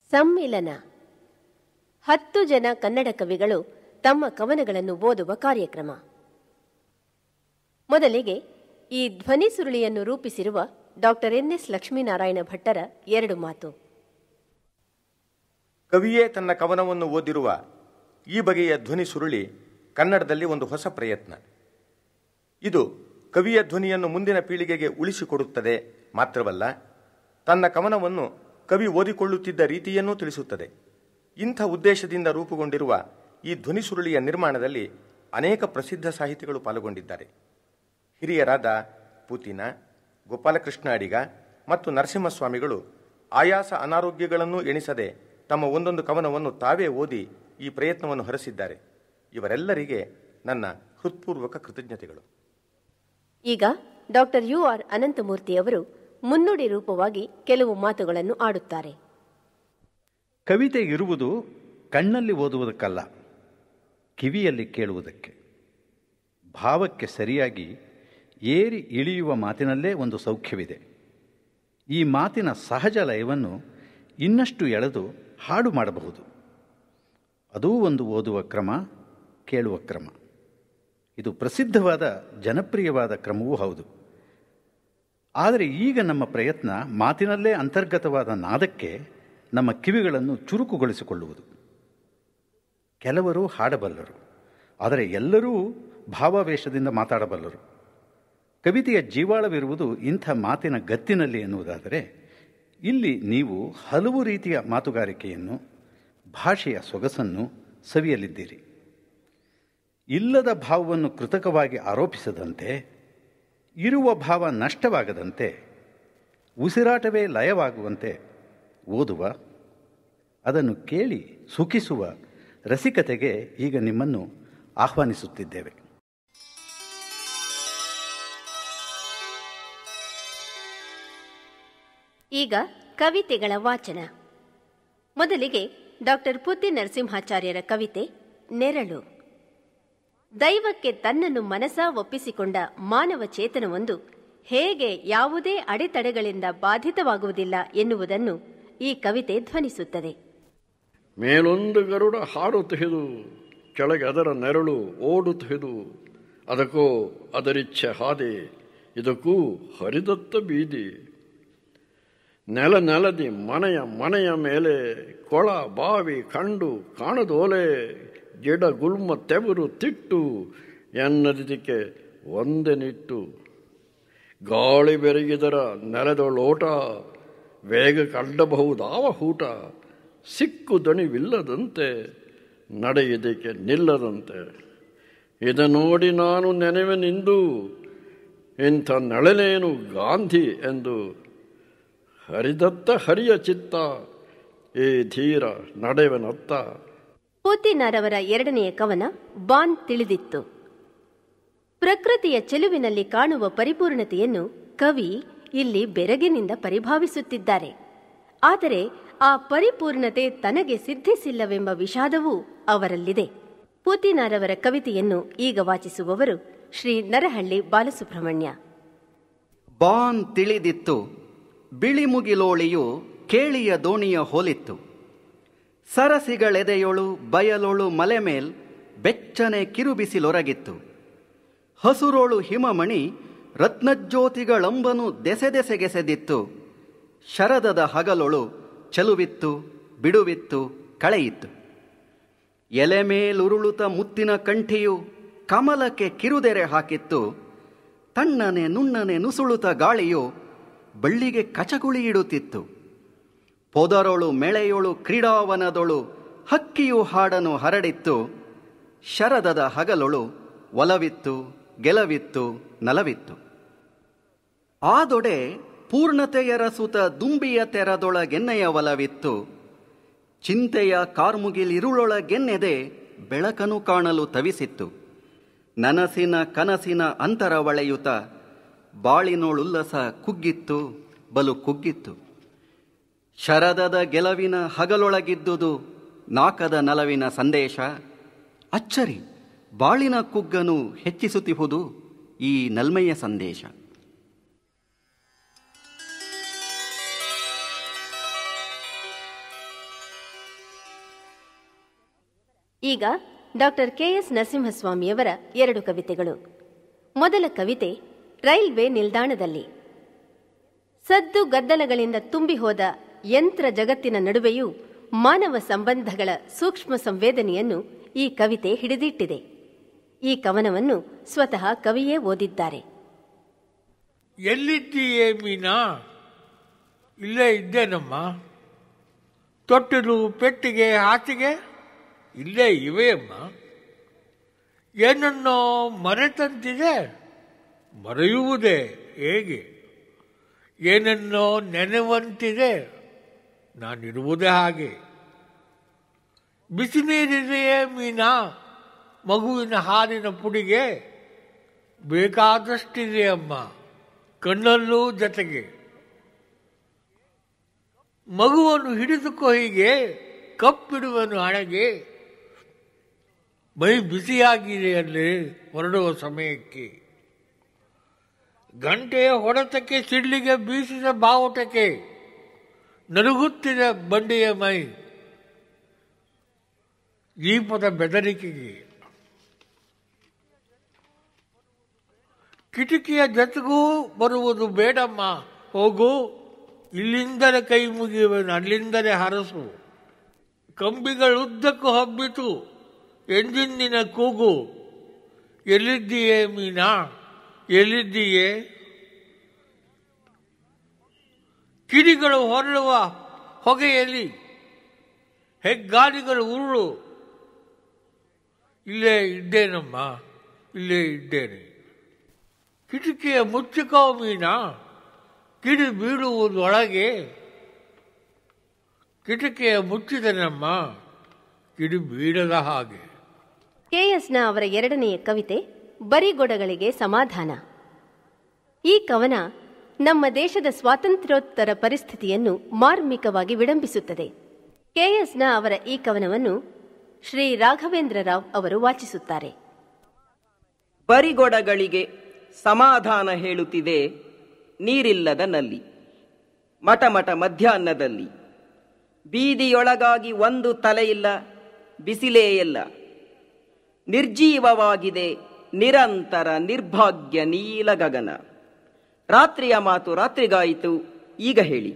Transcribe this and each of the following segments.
ಸಮ್ಮಿಲನ ಹತ್ತು ಜನ ಕನ್ನಡ ಕವಿಗಳು ತಮ್ಮ ಕವನಗಳನ್ನು ಓದುವ ಕಾರ್ಯಕ್ರಮ ಮೊದಲಿಗೆ ಈ ಧ್ವನಿ ಸುರುಳಿಯನ್ನು ರೂಪಿಸಿರುವ ಡಾಕ್ಟರ್ ಎನ್ ಎಸ್ ಲಕ್ಷ್ಮೀನಾರಾಯಣ ಭಟ್ಟರ ಎರಡು ಮಾತು ಕವಿಯೇ ತನ್ನ ಕವನವನ್ನು ಓದಿರುವ ಈ ಬಗೆಯ ಧ್ವನಿ ಸುರುಳಿ ಕನ್ನಡದಲ್ಲಿ ಒಂದು ಹೊಸ ಪ್ರಯತ್ನ ಇದು ಕವಿಯ ಧ್ವನಿಯನ್ನು ಮುಂದಿನ ಪೀಳಿಗೆಗೆ ಉಳಿಸಿಕೊಡುತ್ತದೆ ಮಾತ್ರವಲ್ಲ ತನ್ನ ಕವನವನ್ನು ಕವಿ ಓದಿಕೊಳ್ಳುತ್ತಿದ್ದ ರೀತಿಯನ್ನೂ ತಿಳಿಸುತ್ತದೆ ಇಂಥ ಉದ್ದೇಶದಿಂದ ರೂಪುಗೊಂಡಿರುವ ಈ ಧ್ವನಿ ಸುರುಳಿಯ ನಿರ್ಮಾಣದಲ್ಲಿ ಅನೇಕ ಪ್ರಸಿದ್ಧ ಸಾಹಿತಿಗಳು ಪಾಲ್ಗೊಂಡಿದ್ದಾರೆ ಹಿರಿಯರಾದ ಪೂತಿನ ಗೋಪಾಲಕೃಷ್ಣ ಅಡಿಗ ಮತ್ತು ನರಸಿಂಹಸ್ವಾಮಿಗಳು ಆಯಾಸ ಅನಾರೋಗ್ಯಗಳನ್ನು ಎಣಿಸದೆ ತಮ್ಮ ಒಂದೊಂದು ಕವನವನ್ನು ತಾವೇ ಓದಿ ಈ ಪ್ರಯತ್ನವನ್ನು ಹರಸಿದ್ದಾರೆ ಇವರೆಲ್ಲರಿಗೆ ನನ್ನ ಹೃತ್ಪೂರ್ವಕ ಕೃತಜ್ಞತೆಗಳು ಈಗ ಡಾಕ್ಟರ್ ಯು ಆರ್ ಅನಂತಮೂರ್ತಿ ಅವರು ಮುನ್ನುಡಿ ರೂಪವಾಗಿ ಕೆಲವು ಮಾತುಗಳನ್ನು ಆಡುತ್ತಾರೆ ಕವಿತೆ ಇರುವುದು ಕಣ್ಣಲ್ಲಿ ಓದುವುದಕ್ಕಲ್ಲ ಕಿವಿಯಲ್ಲಿ ಕೇಳುವುದಕ್ಕೆ ಭಾವಕ್ಕೆ ಸರಿಯಾಗಿ ಏರಿ ಇಳಿಯುವ ಮಾತಿನಲ್ಲೇ ಒಂದು ಸೌಖ್ಯವಿದೆ ಈ ಮಾತಿನ ಸಹಜ ಲಯವನ್ನು ಇನ್ನಷ್ಟು ಎಳೆದು ಹಾಡು ಮಾಡಬಹುದು ಅದೂ ಒಂದು ಓದುವ ಕ್ರಮ ಕೇಳುವ ಕ್ರಮ ಇದು ಪ್ರಸಿದ್ಧವಾದ ಜನಪ್ರಿಯವಾದ ಕ್ರಮವೂ ಹೌದು ಆದರೆ ಈಗ ನಮ್ಮ ಪ್ರಯತ್ನ ಮಾತಿನಲ್ಲೇ ಅಂತರ್ಗತವಾದ ನಾದಕ್ಕೆ ನಮ್ಮ ಕಿವಿಗಳನ್ನು ಚುರುಕುಗೊಳಿಸಿಕೊಳ್ಳುವುದು ಕೆಲವರು ಹಾಡಬಲ್ಲರು ಆದರೆ ಎಲ್ಲರೂ ಭಾವಾವೇಶದಿಂದ ಮಾತಾಡಬಲ್ಲರು ಕವಿತೆಯ ಜೀವಾಳವಿರುವುದು ಇಂಥ ಮಾತಿನ ಗತ್ತಿನಲ್ಲಿ ಎನ್ನುವುದಾದರೆ ಇಲ್ಲಿ ನೀವು ಹಲವು ರೀತಿಯ ಮಾತುಗಾರಿಕೆಯನ್ನು ಭಾಷೆಯ ಸೊಗಸನ್ನು ಸವಿಯಲಿದ್ದೀರಿ ಇಲ್ಲದ ಭಾವವನ್ನು ಕೃತಕವಾಗಿ ಆರೋಪಿಸದಂತೆ ಇರುವ ಭಾವ ನಷ್ಟವಾಗದಂತೆ ಉಸಿರಾಟವೇ ಲಯವಾಗುವಂತೆ ಓದುವ ಅದನ್ನು ಕೇಳಿ ಸುಖಿಸುವ ರಸಿಕತೆಗೆ ಈಗ ನಿಮ್ಮನ್ನು ಆಹ್ವಾನಿಸುತ್ತಿದ್ದೇವೆ ಈಗ ಕವಿತೆಗಳ ವಾಚನ ಮೊದಲಿಗೆ ಡಾಕ್ಟರ್ ಪುತ್ತಿ ನರಸಿಂಹಾಚಾರ್ಯರ ಕವಿತೆ ನೆರಳು ದೈವಕ್ಕೆ ತನ್ನನ್ನು ಮನಸಾ ಒಪ್ಪಿಸಿಕೊಂಡ ಮಾನವ ಚೇತನವೊಂದು ಹೇಗೆ ಯಾವುದೇ ಅಡೆತಡೆಗಳಿಂದ ಬಾಧಿತವಾಗುವುದಿಲ್ಲ ಎನ್ನುವುದನ್ನು ಈ ಕವಿತೆ ಧ್ವನಿಸುತ್ತದೆ ಮೇಲೊಂದು ಗರುಡ ಹಾಡುತ್ತಿಹಿದು ಕೆಳಗೆ ಅದರ ನೆರಳು ಓಡುತ್ತಿಹಿದು ಅದಕ್ಕೋ ಅದರಿಚ್ಛೆ ಹಾದಿ ಇದಕ್ಕೂ ಹರಿದತ್ತ ಬೀದಿ ನೆಲ ನೆಲದಿ ಮನೆಯ ಮನೆಯ ಮೇಲೆ ಕೊಳ ಬಾವಿ ಕಂಡು ಕಾಣದೋಲೆ ಗಿಡ ಗುಲ್ಮ ತೆವರು ತಿಟ್ಟು ಎನ್ನದಿದಕ್ಕೆ ಒಂದೇ ನಿಟ್ಟು ಗಾಳಿ ಬೆರಗಿದರ ನೆಲದೊಳೋಟ ವೇಗ ಕಡ್ಡಬಹುದಾವ ಹೂಟ ಸಿಕ್ಕು ದಣಿವಿಲ್ಲದಂತೆ ನಡೆಯುವುದಕ್ಕೆ ನಿಲ್ಲದಂತೆ ಇದ ನೋಡಿ ನಾನು ನೆನೆವೆನಿಂದು ಇಂಥ ನೆಳಲೇನು ಗಾಂಧಿ ಎಂದು ಹರಿದತ್ತ ಹರಿಯ ಚಿತ್ತ ಏ ಧೀರ ನಡೆವನತ್ತ ಪೂತಿನಾರವರ ಎರಡನೆಯ ಕವನ ಬಾನ್ ತಿಳಿದಿತ್ತು ಪ್ರಕೃತಿಯ ಚೆಲುವಿನಲ್ಲಿ ಕಾಣುವ ಪರಿಪೂರ್ಣತೆಯನ್ನು ಕವಿ ಇಲ್ಲಿ ಬೆರಗಿನಿಂದ ಪರಿಭಾವಿಸುತ್ತಿದ್ದಾರೆ ಆದರೆ ಆ ಪರಿಪೂರ್ಣತೆ ತನಗೆ ಸಿದ್ಧಿಸಿಲ್ಲವೆಂಬ ವಿಷಾದವೂ ಅವರಲ್ಲಿದೆ ಪೂತಿನಾರವರ ಕವಿತೆಯನ್ನು ಈಗ ವಾಚಿಸುವವರು ಶ್ರೀ ನರಹಳ್ಳಿ ಬಾಲಸುಬ್ರಹ್ಮಣ್ಯ ಬಾನ್ ತಿಳಿದಿತ್ತು ಬಿಳಿ ಮುಗಿಲೋಳಿಯು ಕೇಳಿಯ ದೋಣಿಯ ಹೋಲಿತ್ತು ಸರಸಿಗಳೆದೆಯೊಳು ಬಯಲೊಳು ಮಲೆ ಮೇಲ್ ಬೆಚ್ಚನೆ ಕಿರುಬಿಸಿಲೊರಗಿತ್ತು ಹಸುರೋಳು ಹಿಮಮಣಿ ರತ್ನಜ್ಯೋತಿಗಳಂಬನು ದೆಸೆದೆಸೆಗೆಸೆದಿತ್ತು ಶರದದ ಹಗಲೊಳು ಚೆಲುವಿತ್ತು ಬಿಡುವಿತ್ತು ಕಳೆಯಿತ್ತು ಎಲೆ ಮೇಲುರುಳುತ ಮುತ್ತಿನ ಕಂಠಿಯು ಕಮಲಕ್ಕೆ ಕಿರುದೆರೆ ಹಾಕಿತ್ತು ತಣ್ಣನೆ ನುಣ್ಣನೆ ನುಸುಳುತ ಗಾಳಿಯು ಬಳ್ಳಿಗೆ ಕಚಗುಳಿ ಇಡುತ್ತಿತ್ತು ಪೊದರೊಳು ಮೆಳೆಯೊಳು ಕ್ರೀಡಾವನದೊಳು ಹಕ್ಕಿಯು ಹಾಡನು ಹರಡಿತ್ತು ಶರದದ ಹಗಲೊಳು ಒಲವಿತ್ತು ಗೆಲವಿತ್ತು ನಲವಿತ್ತು ಆದೊಡೆ ಪೂರ್ಣತೆಯರ ಸುತ ದುಂಬಿಯ ತೆರದೊಳಗೆನ್ನೆಯ ಒಲವಿತ್ತು ಚಿಂತೆಯ ಕಾರ್ಮುಗಿಲಿರುಳೊಳಗೆನ್ನೆದೆ ಬೆಳಕನು ಕಾಣಲು ತವಿಸಿತ್ತು ನನಸಿನ ಕನಸಿನ ಅಂತರವಳೆಯುತ ಬಾಳಿನೋಳುಲ್ಲಸ ಕುಗ್ಗಿತ್ತು ಬಲು ಕುಗ್ಗಿತ್ತು ಶರದದ ಗೆಲವಿನ ಹಗಲೊಳಗಿದ್ದುದು ನಾಕದ ನಲವಿನ ಸಂದೇಶ ಅಚ್ಚರಿ ಬಾಳಿನ ಕುಗ್ಗನು ಹೆಚ್ಚಿಸುತ್ತಿಹುದು ಈ ನಲ್ಮೆಯ ಸಂದೇಶ ಈಗ ಡಾಕ್ಟರ್ ಕೆಎಸ್ ನರಸಿಂಹಸ್ವಾಮಿಯವರ ಎರಡು ಕವಿತೆಗಳು ಮೊದಲ ಕವಿತೆ ರೈಲ್ವೆ ನಿಲ್ದಾಣದಲ್ಲಿ ಸದ್ದು ಗದ್ದಲಗಳಿಂದ ತುಂಬಿ ಹೋದ ಯಂತ್ರ ಜಗತ್ತಿನ ನಡುವೆಯೂ ಮಾನವ ಸಂಬಂಧಗಳ ಸೂಕ್ಷ್ಮ ಸಂವೇದನೆಯನ್ನು ಈ ಕವಿತೆ ಹಿಡಿದಿಟ್ಟಿದೆ ಈ ಕವನವನ್ನು ಸ್ವತಃ ಕವಿಯೇ ಓದಿದ್ದಾರೆ ಎಲ್ಲಿದ್ದೀಯೇ ಮೀನಾ ಇಲ್ಲೇ ಇದ್ದೇನಮ್ಮ ತೊಟ್ಟಿಲು ಪೆಟ್ಟಿಗೆ ಹಾಸಿಗೆ ಇಲ್ಲೇ ಇವೆಯಮ್ಮ ಏನನ್ನೋ ಮರೆತಂತಿದೆ ಮರೆಯುವುದೇ ಹೇಗೆ ಏನನ್ನೋ ನೆನೆವಂತಿದೆ ನಾನಿರುವುದೇ ಹಾಗೆ ಬಿಸಿ ನೀರಿದೆಯೇ ಮೀನಾ ಮಗುವಿನ ಹಾಲಿನ ಪುಡಿಗೆ ಬೇಕಾದಷ್ಟಿದೆ ಅಮ್ಮ ಕಣ್ಣಲ್ಲೂ ಜೊತೆಗೆ ಮಗುವನ್ನು ಹಿಡಿದುಕೋ ಹೀಗೆ ಕಪ್ಪಿಡುವನು ಹಣೆಗೆ ಮೈ ಬಿಸಿಯಾಗಿದೆ ಅಲ್ಲಿ ಹೊರಡುವ ಸಮಯಕ್ಕೆ ಗಂಟೆಯ ಹೊಡೆತಕ್ಕೆ ಸಿಡ್ಲಿಗೆ ಬೀಸಿದ ಬಾವುಟಕ್ಕೆ ನಡುಗುತ್ತಿದೆ ಬಂಡಿಯ ಮೈ ದೀಪದ ಬೆದರಿಕೆಗೆ ಕಿಟಕಿಯ ಜೊತೆಗೂ ಬರುವುದು ಬೇಡಮ್ಮ ಹೋಗು ಇಲ್ಲಿಂದಲೇ ಕೈ ಮುಗಿಯುವೆನು ಅಲ್ಲಿಂದಲೇ ಹರಸು ಕಂಬಿಗಳುದ್ದಕ್ಕೂ ಹಬ್ಬಿತು ಎಂಜಿನ್ನಿನ ಕೂಗು ಎಲ್ಲಿದ್ದೀಯೇ ಮೀನಾ ಎಲ್ಲಿದ್ದೀಯೇ ಕಿಡಿಗಳು ಹೊರಳುವ ಹೊಗೆಯಲ್ಲಿ ಹೆಗ್ಗಾಲಿಗಳು ಉರುಳು ಇಲ್ಲೇ ಇದ್ದೇನಮ್ಮ ಇಲ್ಲೇ ಇದ್ದೇನೆ ಕಿಟಕಿಯ ಮುಚ್ಚಿಕೋ ಮೀನಾ ಕಿಡಿ ಬೀಳುವುದೊಳಗೆ ಕಿಟಕಿಯ ಮುಚ್ಚಿದನಮ್ಮ ಕಿಡಿ ಬೀಳದ ಹಾಗೆ ಕೆಎಸ್ನ ಅವರ ಎರಡನೆಯ ಕವಿತೆ ಬರಿಗೊಡಗಳಿಗೆ ಸಮಾಧಾನ ಈ ಕವನ ನಮ್ಮ ದೇಶದ ಸ್ವಾತಂತ್ರ್ಯೋತ್ತರ ಪರಿಸ್ಥಿತಿಯನ್ನು ಮಾರ್ಮಿಕವಾಗಿ ವಿಡಂಬಿಸುತ್ತದೆ ಕೆಎಸ್ನ ಅವರ ಈ ಕವನವನ್ನು ಶ್ರೀ ರಾಘವೇಂದ್ರ ರಾವ್ ಅವರು ವಾಚಿಸುತ್ತಾರೆ ಬರಿಗೊಡಗಳಿಗೆ ಸಮಾಧಾನ ಹೇಳುತ್ತಿದೆ ನೀರಿಲ್ಲದ ನಲ್ಲಿ ಮಟಮಟ ಮಧ್ಯಾಹ್ನದಲ್ಲಿ ಬೀದಿಯೊಳಗಾಗಿ ಒಂದು ತಲೆಯಿಲ್ಲ ಬಿಸಿಲೇ ಇಲ್ಲ ನಿರ್ಜೀವವಾಗಿದೆ ನಿರಂತರ ನಿರ್ಭಾಗ್ಯ ನೀಲ ಗಗನ ರಾತ್ರಿಯ ಮಾತು ರಾತ್ರಿಗಾಯಿತು ಈಗ ಹೇಳಿ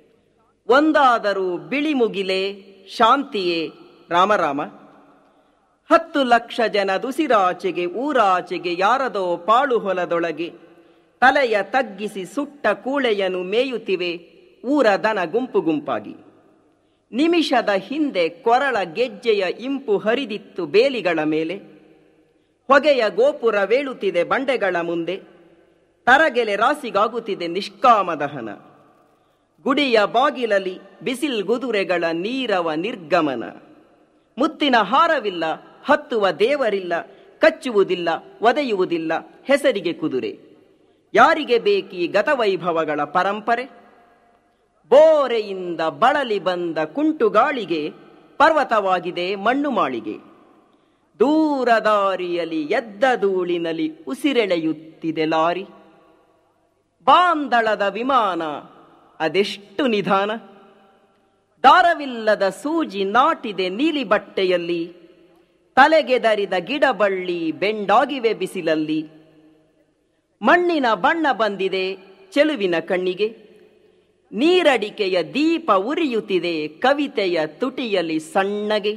ಒಂದಾದರೂ ಬಿಳಿ ಮುಗಿಲೆ ಶಾಂತಿಯೇ ರಾಮರಾಮ ಹತ್ತು ಲಕ್ಷ ಜನ ದುಸಿರಾಚೆಗೆ ಊರಾಚೆಗೆ ಯಾರದೋ ಪಾಳು ಹೊಲದೊಳಗೆ ತಲೆಯ ತಗ್ಗಿಸಿ ಸುಟ್ಟ ಕೂಳೆಯನ್ನು ಮೇಯುತ್ತಿವೆ ಊರ ದನ ಗುಂಪು ಗುಂಪಾಗಿ ನಿಮಿಷದ ಹಿಂದೆ ಕೊರಳ ಗೆಜ್ಜೆಯ ಇಂಪು ಹರಿದಿತ್ತು ಬೇಲಿಗಳ ಮೇಲೆ ಹೊಗೆಯ ಗೋಪುರವೇಳುತ್ತಿದೆ ಬಂಡೆಗಳ ಮುಂದೆ ತರಗೆಲೆ ರಾಸಿಗಾಗುತ್ತಿದೆ ನಿಷ್ಕಾಮ ದಹನ ಗುಡಿಯ ಬಾಗಿಲಲ್ಲಿ ಬಿಸಿಲ್ ಗುದುರೆಗಳ ನೀರವ ನಿರ್ಗಮನ ಮುತ್ತಿನ ಹಾರವಿಲ್ಲ ಹತ್ತುವ ದೇವರಿಲ್ಲ ಕಚ್ಚುವುದಿಲ್ಲ ಒದೆಯುವುದಿಲ್ಲ ಹೆಸರಿಗೆ ಕುದುರೆ ಯಾರಿಗೆ ಬೇಕೀ ಗತವೈಭವಗಳ ಪರಂಪರೆ ಬೋರೆಯಿಂದ ಬಳಲಿ ಬಂದ ಕುಂಟುಗಾಳಿಗೆ ಪರ್ವತವಾಗಿದೆ ಮಣ್ಣು ಮಾಳಿಗೆ ದೂರ ದಾರಿಯಲ್ಲಿ ಎದ್ದ ಧೂಳಿನಲ್ಲಿ ಉಸಿರೆಳೆಯುತ್ತಿದೆ ಲಾರಿ ಬಾಂದಳದ ವಿಮಾನ ಅದೆಷ್ಟು ನಿಧಾನ ದಾರವಿಲ್ಲದ ಸೂಜಿ ನಾಟಿದೆ ನೀಲಿ ಬಟ್ಟೆಯಲ್ಲಿ ತಲೆಗೆದರಿದ ಗಿಡಬಳ್ಳಿ ಬೆಂಡಾಗಿವೆ ಬಿಸಿಲಲ್ಲಿ ಮಣ್ಣಿನ ಬಣ್ಣ ಬಂದಿದೆ ಚೆಲುವಿನ ಕಣ್ಣಿಗೆ ನೀರಡಿಕೆಯ ದೀಪ ಉರಿಯುತ್ತಿದೆ ಕವಿತೆಯ ತುಟಿಯಲ್ಲಿ ಸಣ್ಣಗೆ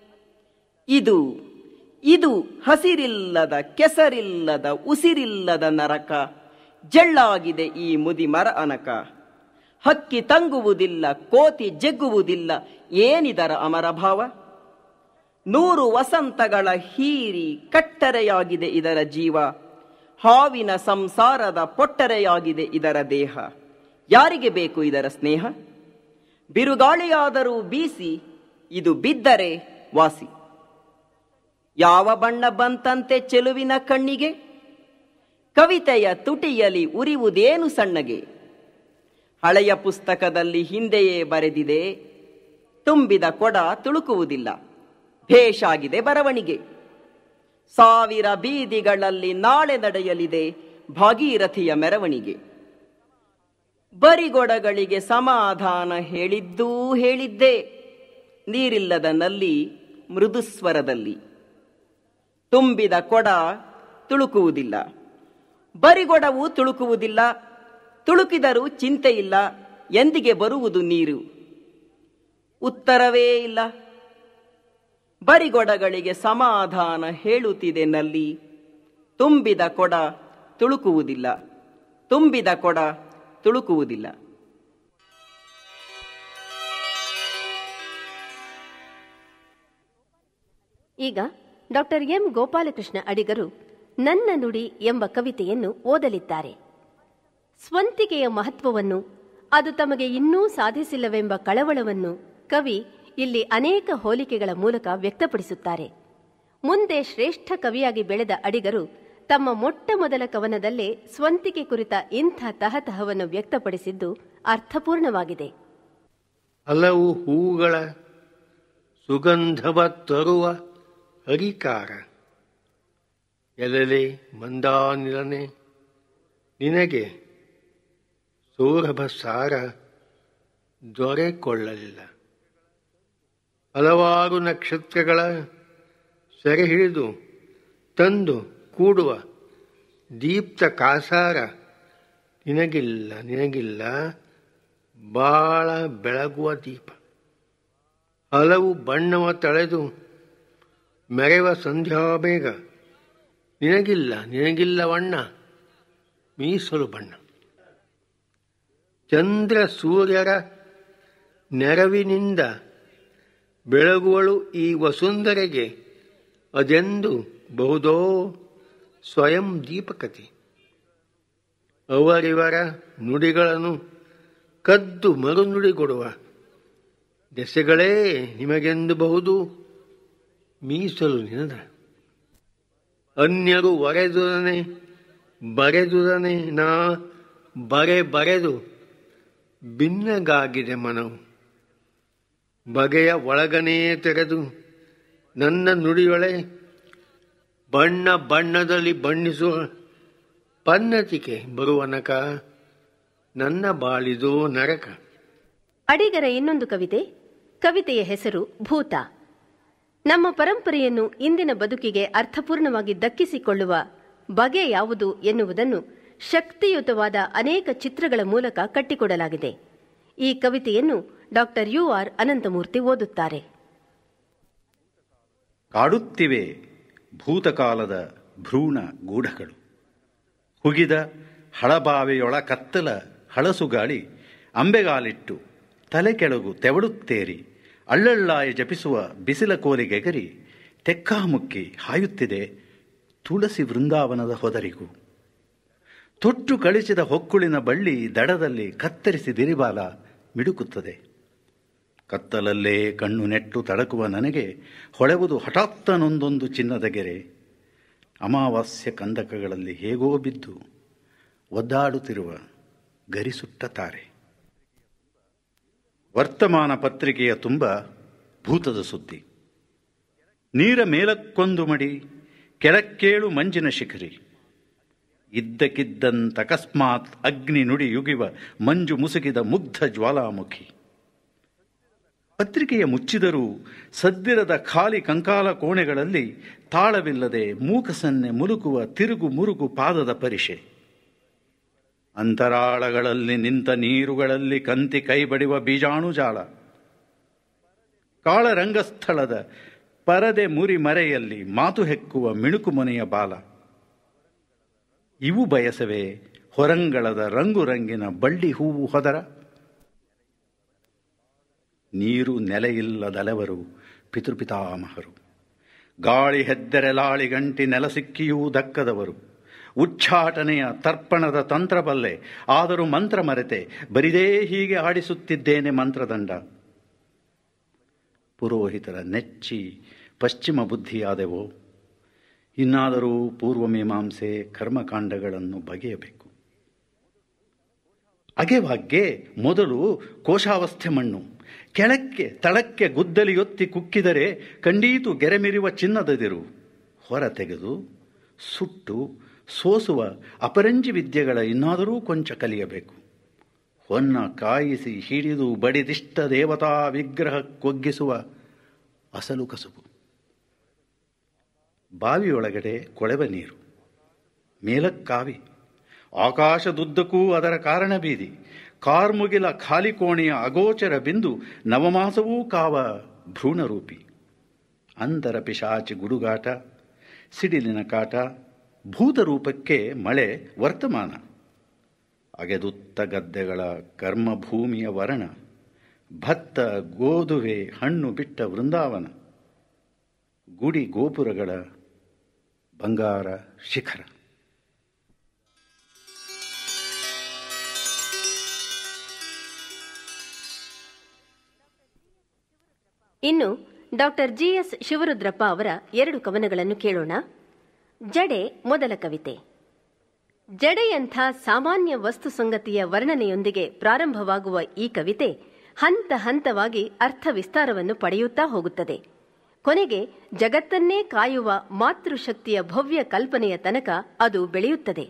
ಇದು ಇದು ಹಸಿರಿಲ್ಲದ ಕೆಸರಿಲ್ಲದ ಉಸಿರಿಲ್ಲದ ನರಕ ಜಳ್ಳಾಗಿದೆ ಈ ಮುದಿ ಮರ ಅನಕ ಹಕ್ಕಿ ತಂಗುವುದಿಲ್ಲ ಕೋತಿ ಜಗ್ಗುವುದಿಲ್ಲ ಏನಿದರ ಅಮರಭಾವ ನೂರು ವಸಂತಗಳ ಹೀರಿ ಕಟ್ಟರೆಯಾಗಿದೆ ಇದರ ಜೀವ ಹಾವಿನ ಸಂಸಾರದ ಪೊಟ್ಟರೆಯಾಗಿದೆ ಇದರ ದೇಹ ಯಾರಿಗೆ ಬೇಕು ಇದರ ಸ್ನೇಹ ಬಿರುಗಾಳಿಯಾದರೂ ಬೀಸಿ ಇದು ಬಿದ್ದರೆ ವಾಸಿ ಯಾವ ಬಣ್ಣ ಬಂತಂತೆ ಚೆಲುವಿನ ಕಣ್ಣಿಗೆ ಕವಿತೆಯ ತುಟಿಯಲ್ಲಿ ಉರಿವುದೇನು ಸಣ್ಣಗೆ ಹಳೆಯ ಪುಸ್ತಕದಲ್ಲಿ ಹಿಂದೆಯೇ ಬರೆದಿದೆ ತುಂಬಿದ ಕೊಡ ತುಳುಕುವುದಿಲ್ಲ ಭೇಷಾಗಿದೆ ಬರವಣಿಗೆ ಸಾವಿರ ಬೀದಿಗಳಲ್ಲಿ ನಾಳೆ ನಡೆಯಲಿದೆ ಭಾಗೀರಥಿಯ ಮೆರವಣಿಗೆ ಬರಿಗೊಡಗಳಿಗೆ ಸಮಾಧಾನ ಹೇಳಿದ್ದೂ ಹೇಳಿದ್ದೆ ನೀರಿಲ್ಲದ ನಲ್ಲಿ ಮೃದುಸ್ವರದಲ್ಲಿ ತುಂಬಿದ ಕೊಡ ತುಳುಕುವುದಿಲ್ಲ ಬರಿಗೊಡವು ತುಳುಕುವುದಿಲ್ಲ ತುಳುಕಿದರೂ ಚಿಂತೆ ಇಲ್ಲ ಎಂದಿಗೆ ಬರುವುದು ನೀರು ಉತ್ತರವೇ ಇಲ್ಲ ಬರಿಗೊಡಗಳಿಗೆ ಸಮಾಧಾನ ಹೇಳುತ್ತಿದೆ ನಲ್ಲಿ ತುಂಬಿದ ಕೊಡ ತುಳುಕುವುದಿಲ್ಲ ತುಂಬಿದ ಕೊಡ ತುಳುಕುವುದಿಲ್ಲ ಈಗ ಡಾಕ್ಟರ್ ಎಂ ಗೋಪಾಲಕೃಷ್ಣ ಅಡಿಗರು ನನ್ನ ನುಡಿ ಎಂಬ ಕವಿತೆಯನ್ನು ಓದಲಿದ್ದಾರೆ ಸ್ವಂತಿಕೆಯ ಮಹತ್ವವನ್ನು ಅದು ತಮಗೆ ಇನ್ನೂ ಸಾಧಿಸಿಲ್ಲವೆಂಬ ಕಳವಳವನ್ನು ಕವಿ ಇಲ್ಲಿ ಅನೇಕ ಹೋಲಿಕೆಗಳ ಮೂಲಕ ವ್ಯಕ್ತಪಡಿಸುತ್ತಾರೆ ಮುಂದೆ ಶ್ರೇಷ್ಠ ಕವಿಯಾಗಿ ಬೆಳೆದ ಅಡಿಗರು ತಮ್ಮ ಮೊಟ್ಟ ಮೊದಲ ಕವನದಲ್ಲೇ ಸ್ವಂತಿಕೆ ಕುರಿತ ಇಂಥ ತಹತಹವನ್ನು ವ್ಯಕ್ತಪಡಿಸಿದ್ದು ಅರ್ಥಪೂರ್ಣವಾಗಿದೆ ಹಲವು ಹೂಗಳ ಸುಗಂಧವ ತರುವ ಹರಿಕಾರ ಎಲೆಲೆ ಮಂದಾನಿಲನೆ ನಿನಗೆ ಸೌರಭ ಸಾರ ದೊರೆಕೊಳ್ಳಲಿಲ್ಲ ಹಲವಾರು ನಕ್ಷತ್ರಗಳ ಸೆರೆ ಹಿಡಿದು ತಂದು ಕೂಡುವ ದೀಪ್ತ ಕಾಸಾರ ನಿನಗಿಲ್ಲ ನಿನಗಿಲ್ಲ ಬಾಳ ಬೆಳಗುವ ದೀಪ ಹಲವು ಬಣ್ಣವ ತಳೆದು ಮೆರೆವ ಸಂಧ್ಯಾಬೇಗ ನಿನಗಿಲ್ಲ ನಿನಗಿಲ್ಲ ಬಣ್ಣ ಮೀಸಲು ಬಣ್ಣ ಚಂದ್ರ ಸೂರ್ಯರ ನೆರವಿನಿಂದ ಬೆಳಗುವಳು ಈ ವಸುಂಧರೆಗೆ ಅದೆಂದು ಬಹುದೋ ಸ್ವಯಂ ದೀಪಕತೆ ಅವರಿವರ ನುಡಿಗಳನ್ನು ಕದ್ದು ಮರುನುಡಿಗೊಡುವ ದೆಸೆಗಳೇ ನಿಮಗೆಂದು ಬಹುದು ಮೀಸಲು ನಿನದ ಅನ್ಯರು ಒರೆದುದನೆ ಬರೆದುದನೆ ನಾ ಬರೆ ಬರೆದು ಭಿನ್ನಗಾಗಿದೆ ಮನವು ಬಗೆಯ ಒಳಗನೇ ತೆರೆದು ನನ್ನ ನುಡಿಯೊಳೆ ಬಣ್ಣ ಬಣ್ಣದಲ್ಲಿ ಬಣ್ಣಿಸುವ ಪನ್ನತಿಕೆ ಬರುವನಕ ನನ್ನ ಬಾಳಿದು ನರಕ ಅಡಿಗರ ಇನ್ನೊಂದು ಕವಿತೆ ಕವಿತೆಯ ಹೆಸರು ಭೂತ ನಮ್ಮ ಪರಂಪರೆಯನ್ನು ಇಂದಿನ ಬದುಕಿಗೆ ಅರ್ಥಪೂರ್ಣವಾಗಿ ದಕ್ಕಿಸಿಕೊಳ್ಳುವ ಬಗೆ ಯಾವುದು ಎನ್ನುವುದನ್ನು ಶಕ್ತಿಯುತವಾದ ಅನೇಕ ಚಿತ್ರಗಳ ಮೂಲಕ ಕಟ್ಟಿಕೊಡಲಾಗಿದೆ ಈ ಕವಿತೆಯನ್ನು ಡಾಕ್ಟರ್ ಯು ಆರ್ ಅನಂತಮೂರ್ತಿ ಓದುತ್ತಾರೆ ಕಾಡುತ್ತಿವೆ ಭೂತಕಾಲದ ಭ್ರೂಣ ಗೂಢಗಳು ಹುಗಿದ ಹಳಬಾವೆಯೊಳ ಕತ್ತಲ ಹಳಸುಗಾಳಿ ಅಂಬೆಗಾಲಿಟ್ಟು ತಲೆ ಕೆಳಗು ತೆವಳುತ್ತೇರಿ ಅಳ್ಳಳ್ಳಾಯ ಜಪಿಸುವ ಬಿಸಿಲ ಕೋಲಿಗೆಗರಿ ತೆಕ್ಕಾಮುಕ್ಕಿ ಹಾಯುತ್ತಿದೆ ತುಳಸಿ ವೃಂದಾವನದ ಹೊದರಿಗೂ ತೊಟ್ಟು ಕಳಿಸಿದ ಹೊಕ್ಕುಳಿನ ಬಳ್ಳಿ ದಡದಲ್ಲಿ ಕತ್ತರಿಸಿ ದಿರಿಬಾಲ ಮಿಡುಕುತ್ತದೆ ಕತ್ತಲಲ್ಲೇ ಕಣ್ಣು ನೆಟ್ಟು ತಡಕುವ ನನಗೆ ಹೊಳೆವುದು ಹಠಾತ್ತನೊಂದೊಂದು ಚಿನ್ನದ ಗೆರೆ ಅಮಾವಾಸ್ಯ ಕಂದಕಗಳಲ್ಲಿ ಹೇಗೋ ಬಿದ್ದು ಒದ್ದಾಡುತ್ತಿರುವ ಗರಿಸುಟ್ಟ ತಾರೆ ವರ್ತಮಾನ ಪತ್ರಿಕೆಯ ತುಂಬ ಭೂತದ ಸುದ್ದಿ ನೀರ ಮೇಲಕ್ಕೊಂದು ಮಡಿ ಕೆಳಕ್ಕೇಳು ಮಂಜಿನ ಶಿಖರಿ ಇದ್ದಕ್ಕಿದ್ದಂತಕಸ್ಮಾತ್ ಅಗ್ನಿ ನುಡಿ ಯುಗಿವ ಮಂಜು ಮುಸುಕಿದ ಮುಗ್ಧ ಜ್ವಾಲಾಮುಖಿ ಪತ್ರಿಕೆಯ ಮುಚ್ಚಿದರೂ ಸದ್ದಿರದ ಖಾಲಿ ಕಂಕಾಲ ಕೋಣೆಗಳಲ್ಲಿ ತಾಳವಿಲ್ಲದೆ ಮೂಕಸನ್ನೆ ಮುಲುಕುವ ತಿರುಗು ಮುರುಗು ಪಾದದ ಪರಿಷೆ ಅಂತರಾಳಗಳಲ್ಲಿ ನಿಂತ ನೀರುಗಳಲ್ಲಿ ಕಂತಿ ಕೈಬಡಿವ ಬೀಜಾಣುಜಾಳ ಕಾಳರಂಗಸ್ಥಳದ ಪರದೆ ಮುರಿ ಮರೆಯಲ್ಲಿ ಮಾತು ಹೆಕ್ಕುವ ಮಿಣುಕು ಮನೆಯ ಬಾಲ ಇವು ಬಯಸವೇ ಹೊರಂಗಳದ ರಂಗು ರಂಗಿನ ಬಳ್ಳಿ ಹೂವು ಹೊದರ ನೀರು ನೆಲೆಯಿಲ್ಲದಲೆವರು ಪಿತೃಪಿತಾಮಹರು ಗಾಳಿ ಹೆದ್ದೆರೆ ಲಾಳಿ ಗಂಟಿ ನೆಲ ಸಿಕ್ಕಿಯೂ ದಕ್ಕದವರು ಉಚ್ಚಾಟನೆಯ ತರ್ಪಣದ ತಂತ್ರಬಲ್ಲೆ ಆದರೂ ಮಂತ್ರ ಮರೆತೆ ಬರಿದೇ ಹೀಗೆ ಆಡಿಸುತ್ತಿದ್ದೇನೆ ಮಂತ್ರದಂಡ ಪುರೋಹಿತರ ನೆಚ್ಚಿ ಪಶ್ಚಿಮ ಬುದ್ಧಿಯಾದೆವೋ ಇನ್ನಾದರೂ ಪೂರ್ವ ಮೀಮಾಂಸೆ ಕರ್ಮಕಾಂಡಗಳನ್ನು ಬಗೆಯಬೇಕು ಅಗೆವಾಗ್ಗೆ ಮೊದಲು ಕೋಶಾವಸ್ಥೆ ಮಣ್ಣು ಕೆಳಕ್ಕೆ ತಳಕ್ಕೆ ಗುದ್ದಲಿಯೊತ್ತಿ ಕುಕ್ಕಿದರೆ ಕಂಡೀತು ಗೆರೆಮಿರಿವ ಚಿನ್ನದದಿರು ಹೊರ ತೆಗೆದು ಸುಟ್ಟು ಸೋಸುವ ಅಪರಂಜಿ ವಿದ್ಯೆಗಳ ಇನ್ನಾದರೂ ಕೊಂಚ ಕಲಿಯಬೇಕು ಹೊನ್ನ ಕಾಯಿಸಿ ಹಿಡಿದು ಬಡಿದಿಷ್ಟ ದೇವತಾ ವಿಗ್ರಹ ಕೊಗ್ಗಿಸುವ ಅಸಲು ಕಸುಬು ಬಾವಿಯೊಳಗಡೆ ಕೊಳೆವ ನೀರು ಮೇಲಕ್ಕಾವಿ ಆಕಾಶದುದ್ದಕ್ಕೂ ಅದರ ಕಾರಣ ಬೀದಿ ಕಾರ್ಮುಗಿಲ ಖಾಲಿ ಕೋಣೆಯ ಅಗೋಚರ ಬಿಂದು ನವಮಾಸವೂ ಕಾವ ಭ್ರೂಣರೂಪಿ ಅಂತರ ಪಿಶಾಚಿ ಗುಡುಗಾಟ ಸಿಡಿಲಿನ ಕಾಟ ಭೂತರೂಪಕ್ಕೆ ಮಳೆ ವರ್ತಮಾನ ಅಗೆದುತ್ತ ಗದ್ದೆಗಳ ಕರ್ಮಭೂಮಿಯ ವರ್ಣ ಭತ್ತ ಗೋಧುವೆ ಹಣ್ಣು ಬಿಟ್ಟ ವೃಂದಾವನ ಗುಡಿ ಗೋಪುರಗಳ ಬಂಗಾರ ಶಿಖರ ಇನ್ನು ಡಾಕ್ಟರ್ ಜಿ ಎಸ್ ಶಿವರುದ್ರಪ್ಪ ಅವರ ಎರಡು ಕವನಗಳನ್ನು ಕೇಳೋಣ ಜಡೆ ಮೊದಲ ಕವಿತೆ ಜಡೆಯಂಥ ಸಾಮಾನ್ಯ ವಸ್ತು ಸಂಗತಿಯ ವರ್ಣನೆಯೊಂದಿಗೆ ಪ್ರಾರಂಭವಾಗುವ ಈ ಕವಿತೆ ಹಂತ ಹಂತವಾಗಿ ಅರ್ಥ ವಿಸ್ತಾರವನ್ನು ಪಡೆಯುತ್ತಾ ಹೋಗುತ್ತದೆ ಕೊನೆಗೆ ಜಗತ್ತನ್ನೇ ಕಾಯುವ ಮಾತೃಶಕ್ತಿಯ ಭವ್ಯ ಕಲ್ಪನೆಯ ತನಕ ಅದು ಬೆಳೆಯುತ್ತದೆ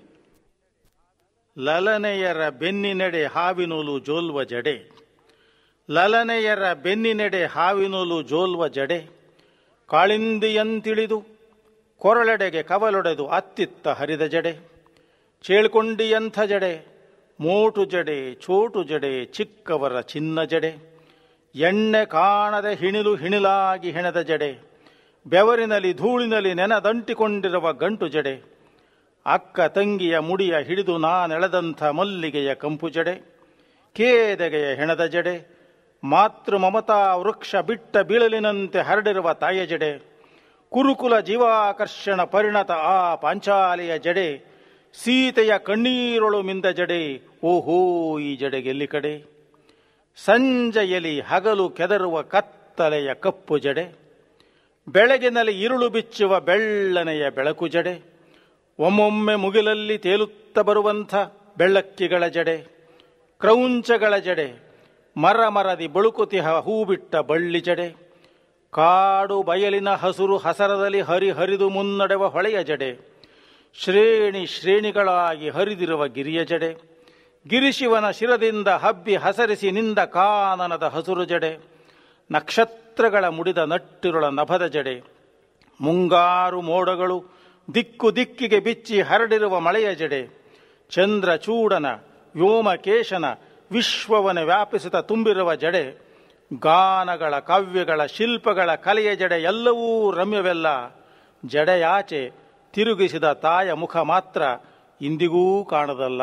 ಲಲನೆಯರ ಬೆನ್ನಿನೆಡೆ ಹಾವಿನೂಲು ಜೋಲ್ವ ಜಡೆ ಲಲನೆಯರ ಬೆನ್ನಿನೆಡೆ ಹಾವಿನೂಲು ಜೋಲ್ವ ಜಡೆ ಕಾಳಿಂದಿಯಂತಿಳಿದು ಕೊರಳೆಡೆಗೆ ಕವಲೊಡೆದು ಅತ್ತಿತ್ತ ಹರಿದ ಜಡೆ ಚೇಳ್ಕೊಂಡಿಯಂಥ ಜಡೆ ಮೋಟು ಜಡೆ ಚೋಟು ಜಡೆ ಚಿಕ್ಕವರ ಚಿನ್ನ ಜಡೆ ಎಣ್ಣೆ ಕಾಣದೆ ಹಿಣಿಲು ಹಿಣಿಲಾಗಿ ಹೆಣೆದ ಜಡೆ ಬೆವರಿನಲ್ಲಿ ಧೂಳಿನಲ್ಲಿ ನೆನದಂಟಿಕೊಂಡಿರುವ ಗಂಟು ಜಡೆ ಅಕ್ಕ ತಂಗಿಯ ಮುಡಿಯ ಹಿಡಿದು ನಾನೆಳೆದಂಥ ಮಲ್ಲಿಗೆಯ ಕಂಪು ಜಡೆ ಕೇದಗೆಯ ಹೆಣದ ಜಡೆ ಮಾತೃ ಮಮತಾ ವೃಕ್ಷ ಬಿಟ್ಟ ಬೀಳಲಿನಂತೆ ಹರಡಿರುವ ತಾಯ ಜಡೆ ಕುರುಕುಲ ಜೀವಾಕರ್ಷಣ ಪರಿಣತ ಆ ಪಾಂಚಾಲಿಯ ಜಡೆ ಸೀತೆಯ ಕಣ್ಣೀರೊಳು ಮಿಂದ ಜಡೆ ಓಹೋ ಈ ಜಡೆಗೆಲ್ಲಿ ಕಡೆ ಸಂಜೆಯಲಿ ಹಗಲು ಕೆದರುವ ಕತ್ತಲೆಯ ಕಪ್ಪು ಜಡೆ ಬೆಳಗಿನಲ್ಲಿ ಇರುಳು ಬಿಚ್ಚುವ ಬೆಳ್ಳನೆಯ ಬೆಳಕು ಜಡೆ ಒಮ್ಮೊಮ್ಮೆ ಮುಗಿಲಲ್ಲಿ ತೇಲುತ್ತ ಬರುವಂಥ ಬೆಳ್ಳಕ್ಕಿಗಳ ಜಡೆ ಕ್ರೌಂಚಗಳ ಜಡೆ ಮರ ಮರದಿ ಬಳುಕುತಿಹ ಹೂ ಬಿಟ್ಟ ಬಳ್ಳಿ ಜಡೆ ಕಾಡು ಬಯಲಿನ ಹಸುರು ಹಸರದಲ್ಲಿ ಹರಿ ಹರಿದು ಮುನ್ನಡೆವ ಹೊಳೆಯ ಜಡೆ ಶ್ರೇಣಿ ಶ್ರೇಣಿಗಳಾಗಿ ಹರಿದಿರುವ ಗಿರಿಯ ಜಡೆ ಗಿರಿಶಿವನ ಶಿರದಿಂದ ಹಬ್ಬಿ ಹಸರಿಸಿ ನಿಂದ ಕಾನನದ ಹಸುರು ಜಡೆ ನಕ್ಷತ್ರಗಳ ಮುಡಿದ ನಟ್ಟಿರುಳ ನಭದ ಜಡೆ ಮುಂಗಾರು ಮೋಡಗಳು ದಿಕ್ಕು ದಿಕ್ಕಿಗೆ ಬಿಚ್ಚಿ ಹರಡಿರುವ ಮಳೆಯ ಜಡೆ ಚಂದ್ರ ಚೂಡನ ವ್ಯೋಮಕೇಶನ ವಿಶ್ವವನ್ನು ವ್ಯಾಪಿಸುತ್ತ ತುಂಬಿರುವ ಜಡೆ ಗಾನಗಳ ಕಾವ್ಯಗಳ ಶಿಲ್ಪಗಳ ಕಲೆಯ ಜಡೆ ಎಲ್ಲವೂ ರಮ್ಯವೆಲ್ಲ ಜಡೆಯಾಚೆ ತಿರುಗಿಸಿದ ತಾಯ ಮುಖ ಮಾತ್ರ ಇಂದಿಗೂ ಕಾಣದಲ್ಲ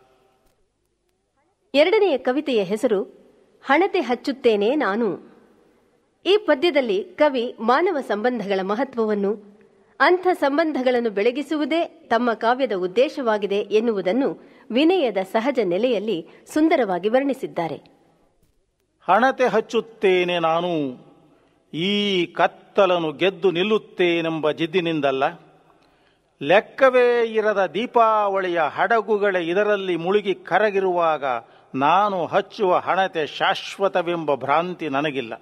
ಎರಡನೆಯ ಕವಿತೆಯ ಹೆಸರು ಹಣತೆ ಹಚ್ಚುತ್ತೇನೆ ನಾನು ಈ ಪದ್ಯದಲ್ಲಿ ಕವಿ ಮಾನವ ಸಂಬಂಧಗಳ ಮಹತ್ವವನ್ನು ಅಂಥ ಸಂಬಂಧಗಳನ್ನು ಬೆಳಗಿಸುವುದೇ ತಮ್ಮ ಕಾವ್ಯದ ಉದ್ದೇಶವಾಗಿದೆ ಎನ್ನುವುದನ್ನು ವಿನಯದ ಸಹಜ ನೆಲೆಯಲ್ಲಿ ಸುಂದರವಾಗಿ ವರ್ಣಿಸಿದ್ದಾರೆ ಹಣತೆ ಹಚ್ಚುತ್ತೇನೆ ನಾನು ಈ ಕತ್ತಲನ್ನು ಗೆದ್ದು ನಿಲ್ಲುತ್ತೇನೆಂಬ ಜಿದ್ದಿನಿಂದಲ್ಲ ಲೆಕ್ಕವೇ ಇರದ ದೀಪಾವಳಿಯ ಹಡಗುಗಳೇ ಇದರಲ್ಲಿ ಮುಳುಗಿ ಕರಗಿರುವಾಗ ನಾನು ಹಚ್ಚುವ ಹಣತೆ ಶಾಶ್ವತವೆಂಬ ಭ್ರಾಂತಿ ನನಗಿಲ್ಲ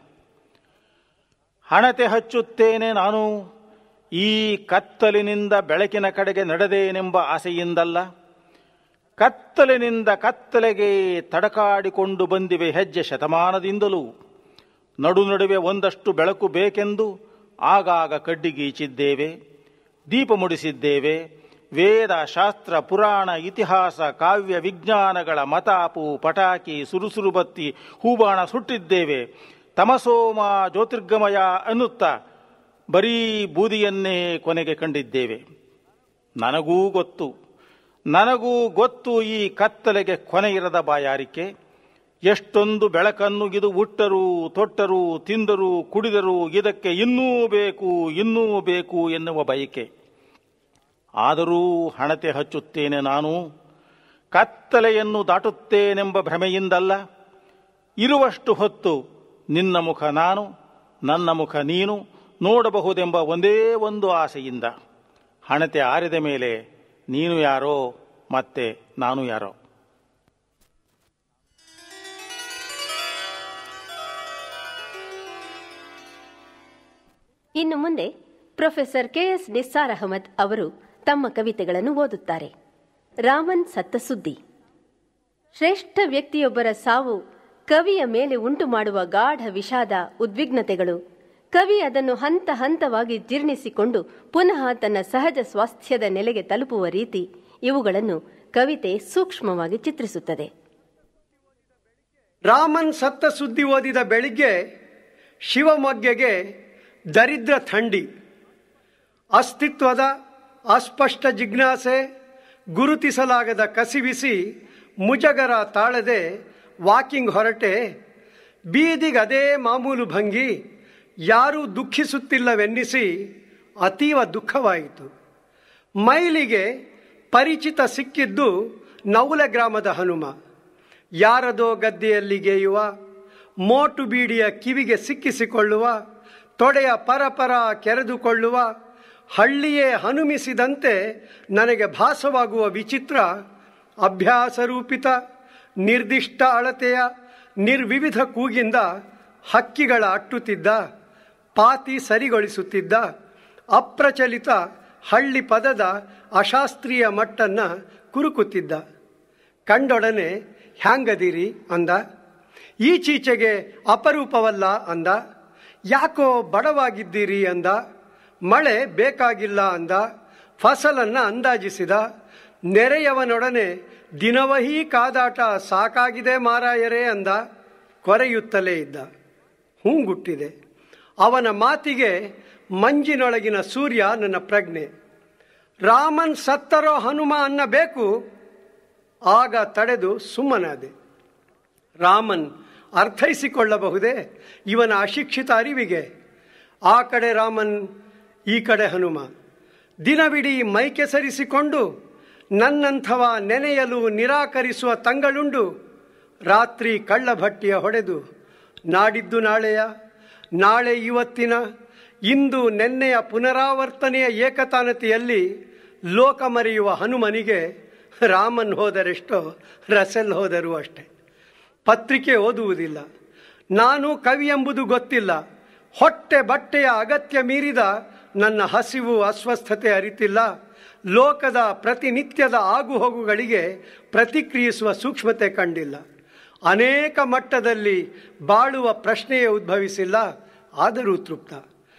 ಹಣತೆ ಹಚ್ಚುತ್ತೇನೆ ನಾನು ಈ ಕತ್ತಲಿನಿಂದ ಬೆಳಕಿನ ಕಡೆಗೆ ನಡೆದೇನೆಂಬ ಆಸೆಯಿಂದಲ್ಲ ಕತ್ತಲಿನಿಂದ ಕತ್ತಲೆಗೆ ತಡಕಾಡಿಕೊಂಡು ಬಂದಿವೆ ಹೆಜ್ಜೆ ಶತಮಾನದಿಂದಲೂ ನಡು ನಡುವೆ ಒಂದಷ್ಟು ಬೆಳಕು ಬೇಕೆಂದು ಆಗಾಗ ಕಡ್ಡಿಗೀಚಿದ್ದೇವೆ ದೀಪ ಮುಡಿಸಿದ್ದೇವೆ ವೇದ ಶಾಸ್ತ್ರ ಪುರಾಣ ಇತಿಹಾಸ ಕಾವ್ಯ ವಿಜ್ಞಾನಗಳ ಮತಾಪು ಪಟಾಕಿ ಸುರುಸುರು ಬತ್ತಿ ಹೂಬಾಣ ಸುಟ್ಟಿದ್ದೇವೆ ತಮಸೋಮ ಜ್ಯೋತಿರ್ಗಮಯ ಅನ್ನುತ್ತಾ ಬರೀ ಬೂದಿಯನ್ನೇ ಕೊನೆಗೆ ಕಂಡಿದ್ದೇವೆ ನನಗೂ ಗೊತ್ತು ನನಗೂ ಗೊತ್ತು ಈ ಕತ್ತಲೆಗೆ ಕೊನೆ ಇರದ ಬಾಯಾರಿಕೆ ಎಷ್ಟೊಂದು ಬೆಳಕನ್ನು ಇದು ಉಟ್ಟರೂ ತೊಟ್ಟರೂ ತಿಂದರೂ ಕುಡಿದರೂ ಇದಕ್ಕೆ ಇನ್ನೂ ಬೇಕು ಇನ್ನೂ ಬೇಕು ಎನ್ನುವ ಬಯಕೆ ಆದರೂ ಹಣತೆ ಹಚ್ಚುತ್ತೇನೆ ನಾನು ಕತ್ತಲೆಯನ್ನು ದಾಟುತ್ತೇನೆಂಬ ಭ್ರಮೆಯಿಂದಲ್ಲ ಇರುವಷ್ಟು ಹೊತ್ತು ನಿನ್ನ ಮುಖ ನಾನು ನನ್ನ ಮುಖ ನೀನು ನೋಡಬಹುದೆಂಬ ಒಂದೇ ಒಂದು ಆಸೆಯಿಂದ ಹಣತೆ ಆರಿದ ಮೇಲೆ ನೀನು ಯಾರೋ ಮತ್ತೆ ನಾನು ಯಾರೋ ಇನ್ನು ಮುಂದೆ ಪ್ರೊಫೆಸರ್ ಕೆಎಸ್ ನಿಸ್ಸಾರ್ ಅಹಮದ್ ಅವರು ತಮ್ಮ ಕವಿತೆಗಳನ್ನು ಓದುತ್ತಾರೆ ರಾಮನ್ ಸತ್ತ ಸುದ್ದಿ ಶ್ರೇಷ್ಠ ವ್ಯಕ್ತಿಯೊಬ್ಬರ ಸಾವು ಕವಿಯ ಮೇಲೆ ಉಂಟು ಮಾಡುವ ಗಾಢ ವಿಷಾದ ಉದ್ವಿಗ್ನತೆಗಳು ಕವಿ ಅದನ್ನು ಹಂತ ಹಂತವಾಗಿ ಜೀರ್ಣಿಸಿಕೊಂಡು ಪುನಃ ತನ್ನ ಸಹಜ ಸ್ವಾಸ್ಥ್ಯದ ನೆಲೆಗೆ ತಲುಪುವ ರೀತಿ ಇವುಗಳನ್ನು ಕವಿತೆ ಸೂಕ್ಷ್ಮವಾಗಿ ಚಿತ್ರಿಸುತ್ತದೆ ರಾಮನ್ ಸತ್ತ ಸುದ್ದಿ ಓದಿದ ಬೆಳಿಗ್ಗೆ ಶಿವಮೊಗ್ಗೆಗೆ ದರಿದ್ರ ಥಂಡಿ ಅಸ್ತಿತ್ವದ ಅಸ್ಪಷ್ಟ ಜಿಜ್ಞಾಸೆ ಗುರುತಿಸಲಾಗದ ಕಸಿವಿಸಿ ಮುಜಗರ ತಾಳದೆ ವಾಕಿಂಗ್ ಹೊರಟೆ ಬೀದಿಗದೇ ಮಾಮೂಲು ಭಂಗಿ ಯಾರೂ ದುಃಖಿಸುತ್ತಿಲ್ಲವೆನ್ನಿಸಿ ಅತೀವ ದುಃಖವಾಯಿತು ಮೈಲಿಗೆ ಪರಿಚಿತ ಸಿಕ್ಕಿದ್ದು ನವುಲೆ ಗ್ರಾಮದ ಹನುಮ ಯಾರದೋ ಗದ್ದೆಯಲ್ಲಿ ಗೇಯುವ ಮೋಟು ಬೀಡಿಯ ಕಿವಿಗೆ ಸಿಕ್ಕಿಸಿಕೊಳ್ಳುವ ತೊಡೆಯ ಪರಪರ ಕೆರೆದುಕೊಳ್ಳುವ ಹಳ್ಳಿಯೇ ಹನುಮಿಸಿದಂತೆ ನನಗೆ ಭಾಸವಾಗುವ ವಿಚಿತ್ರ ಅಭ್ಯಾಸರೂಪಿತ ನಿರ್ದಿಷ್ಟ ಅಳತೆಯ ನಿರ್ವಿವಿಧ ಕೂಗಿಂದ ಹಕ್ಕಿಗಳ ಅಟ್ಟುತ್ತಿದ್ದ ಪಾತಿ ಸರಿಗೊಳಿಸುತ್ತಿದ್ದ ಅಪ್ರಚಲಿತ ಹಳ್ಳಿ ಪದದ ಅಶಾಸ್ತ್ರೀಯ ಮಟ್ಟನ್ನ ಕುರುಕುತ್ತಿದ್ದ ಕಂಡೊಡನೆ ಹ್ಯಾಂಗದಿರಿ ಅಂದ ಈಚೀಚೆಗೆ ಅಪರೂಪವಲ್ಲ ಅಂದ ಯಾಕೋ ಬಡವಾಗಿದ್ದೀರಿ ಅಂದ ಮಳೆ ಬೇಕಾಗಿಲ್ಲ ಅಂದ ಫಸಲನ್ನ ಅಂದಾಜಿಸಿದ ನೆರೆಯವನೊಡನೆ ದಿನವಹಿ ಕಾದಾಟ ಸಾಕಾಗಿದೆ ಮಾರಾಯರೇ ಅಂದ ಕೊರೆಯುತ್ತಲೇ ಇದ್ದ ಹೂಂಗುಟ್ಟಿದೆ ಅವನ ಮಾತಿಗೆ ಮಂಜಿನೊಳಗಿನ ಸೂರ್ಯ ನನ್ನ ಪ್ರಜ್ಞೆ ರಾಮನ್ ಸತ್ತರೋ ಹನುಮ ಅನ್ನಬೇಕು ಆಗ ತಡೆದು ಸುಮ್ಮನಾದೆ ರಾಮನ್ ಅರ್ಥೈಸಿಕೊಳ್ಳಬಹುದೇ ಇವನ ಅಶಿಕ್ಷಿತ ಅರಿವಿಗೆ ಆ ಕಡೆ ರಾಮನ್ ಈ ಕಡೆ ಹನುಮ ದಿನವಿಡೀ ಮೈಕೆಸರಿಸಿಕೊಂಡು ನನ್ನಂಥವ ನೆನೆಯಲು ನಿರಾಕರಿಸುವ ತಂಗಳುಂಡು ರಾತ್ರಿ ಕಳ್ಳಭಟ್ಟಿಯ ಹೊಡೆದು ನಾಡಿದ್ದು ನಾಳೆಯ ನಾಳೆ ಇವತ್ತಿನ ಇಂದು ನೆನ್ನೆಯ ಪುನರಾವರ್ತನೆಯ ಏಕತಾನತೆಯಲ್ಲಿ ಲೋಕ ಮರೆಯುವ ಹನುಮನಿಗೆ ರಾಮನ್ ಹೋದರೆಷ್ಟೋ ರಸೆಲ್ ಹೋದರೂ ಅಷ್ಟೆ ಪತ್ರಿಕೆ ಓದುವುದಿಲ್ಲ ನಾನು ಕವಿ ಎಂಬುದು ಗೊತ್ತಿಲ್ಲ ಹೊಟ್ಟೆ ಬಟ್ಟೆಯ ಅಗತ್ಯ ಮೀರಿದ ನನ್ನ ಹಸಿವು ಅಸ್ವಸ್ಥತೆ ಅರಿತಿಲ್ಲ ಲೋಕದ ಪ್ರತಿನಿತ್ಯದ ಆಗುಹೋಗುಗಳಿಗೆ ಪ್ರತಿಕ್ರಿಯಿಸುವ ಸೂಕ್ಷ್ಮತೆ ಕಂಡಿಲ್ಲ ಅನೇಕ ಮಟ್ಟದಲ್ಲಿ ಬಾಳುವ ಪ್ರಶ್ನೆಯೇ ಉದ್ಭವಿಸಿಲ್ಲ ಆದರೂ ತೃಪ್ತ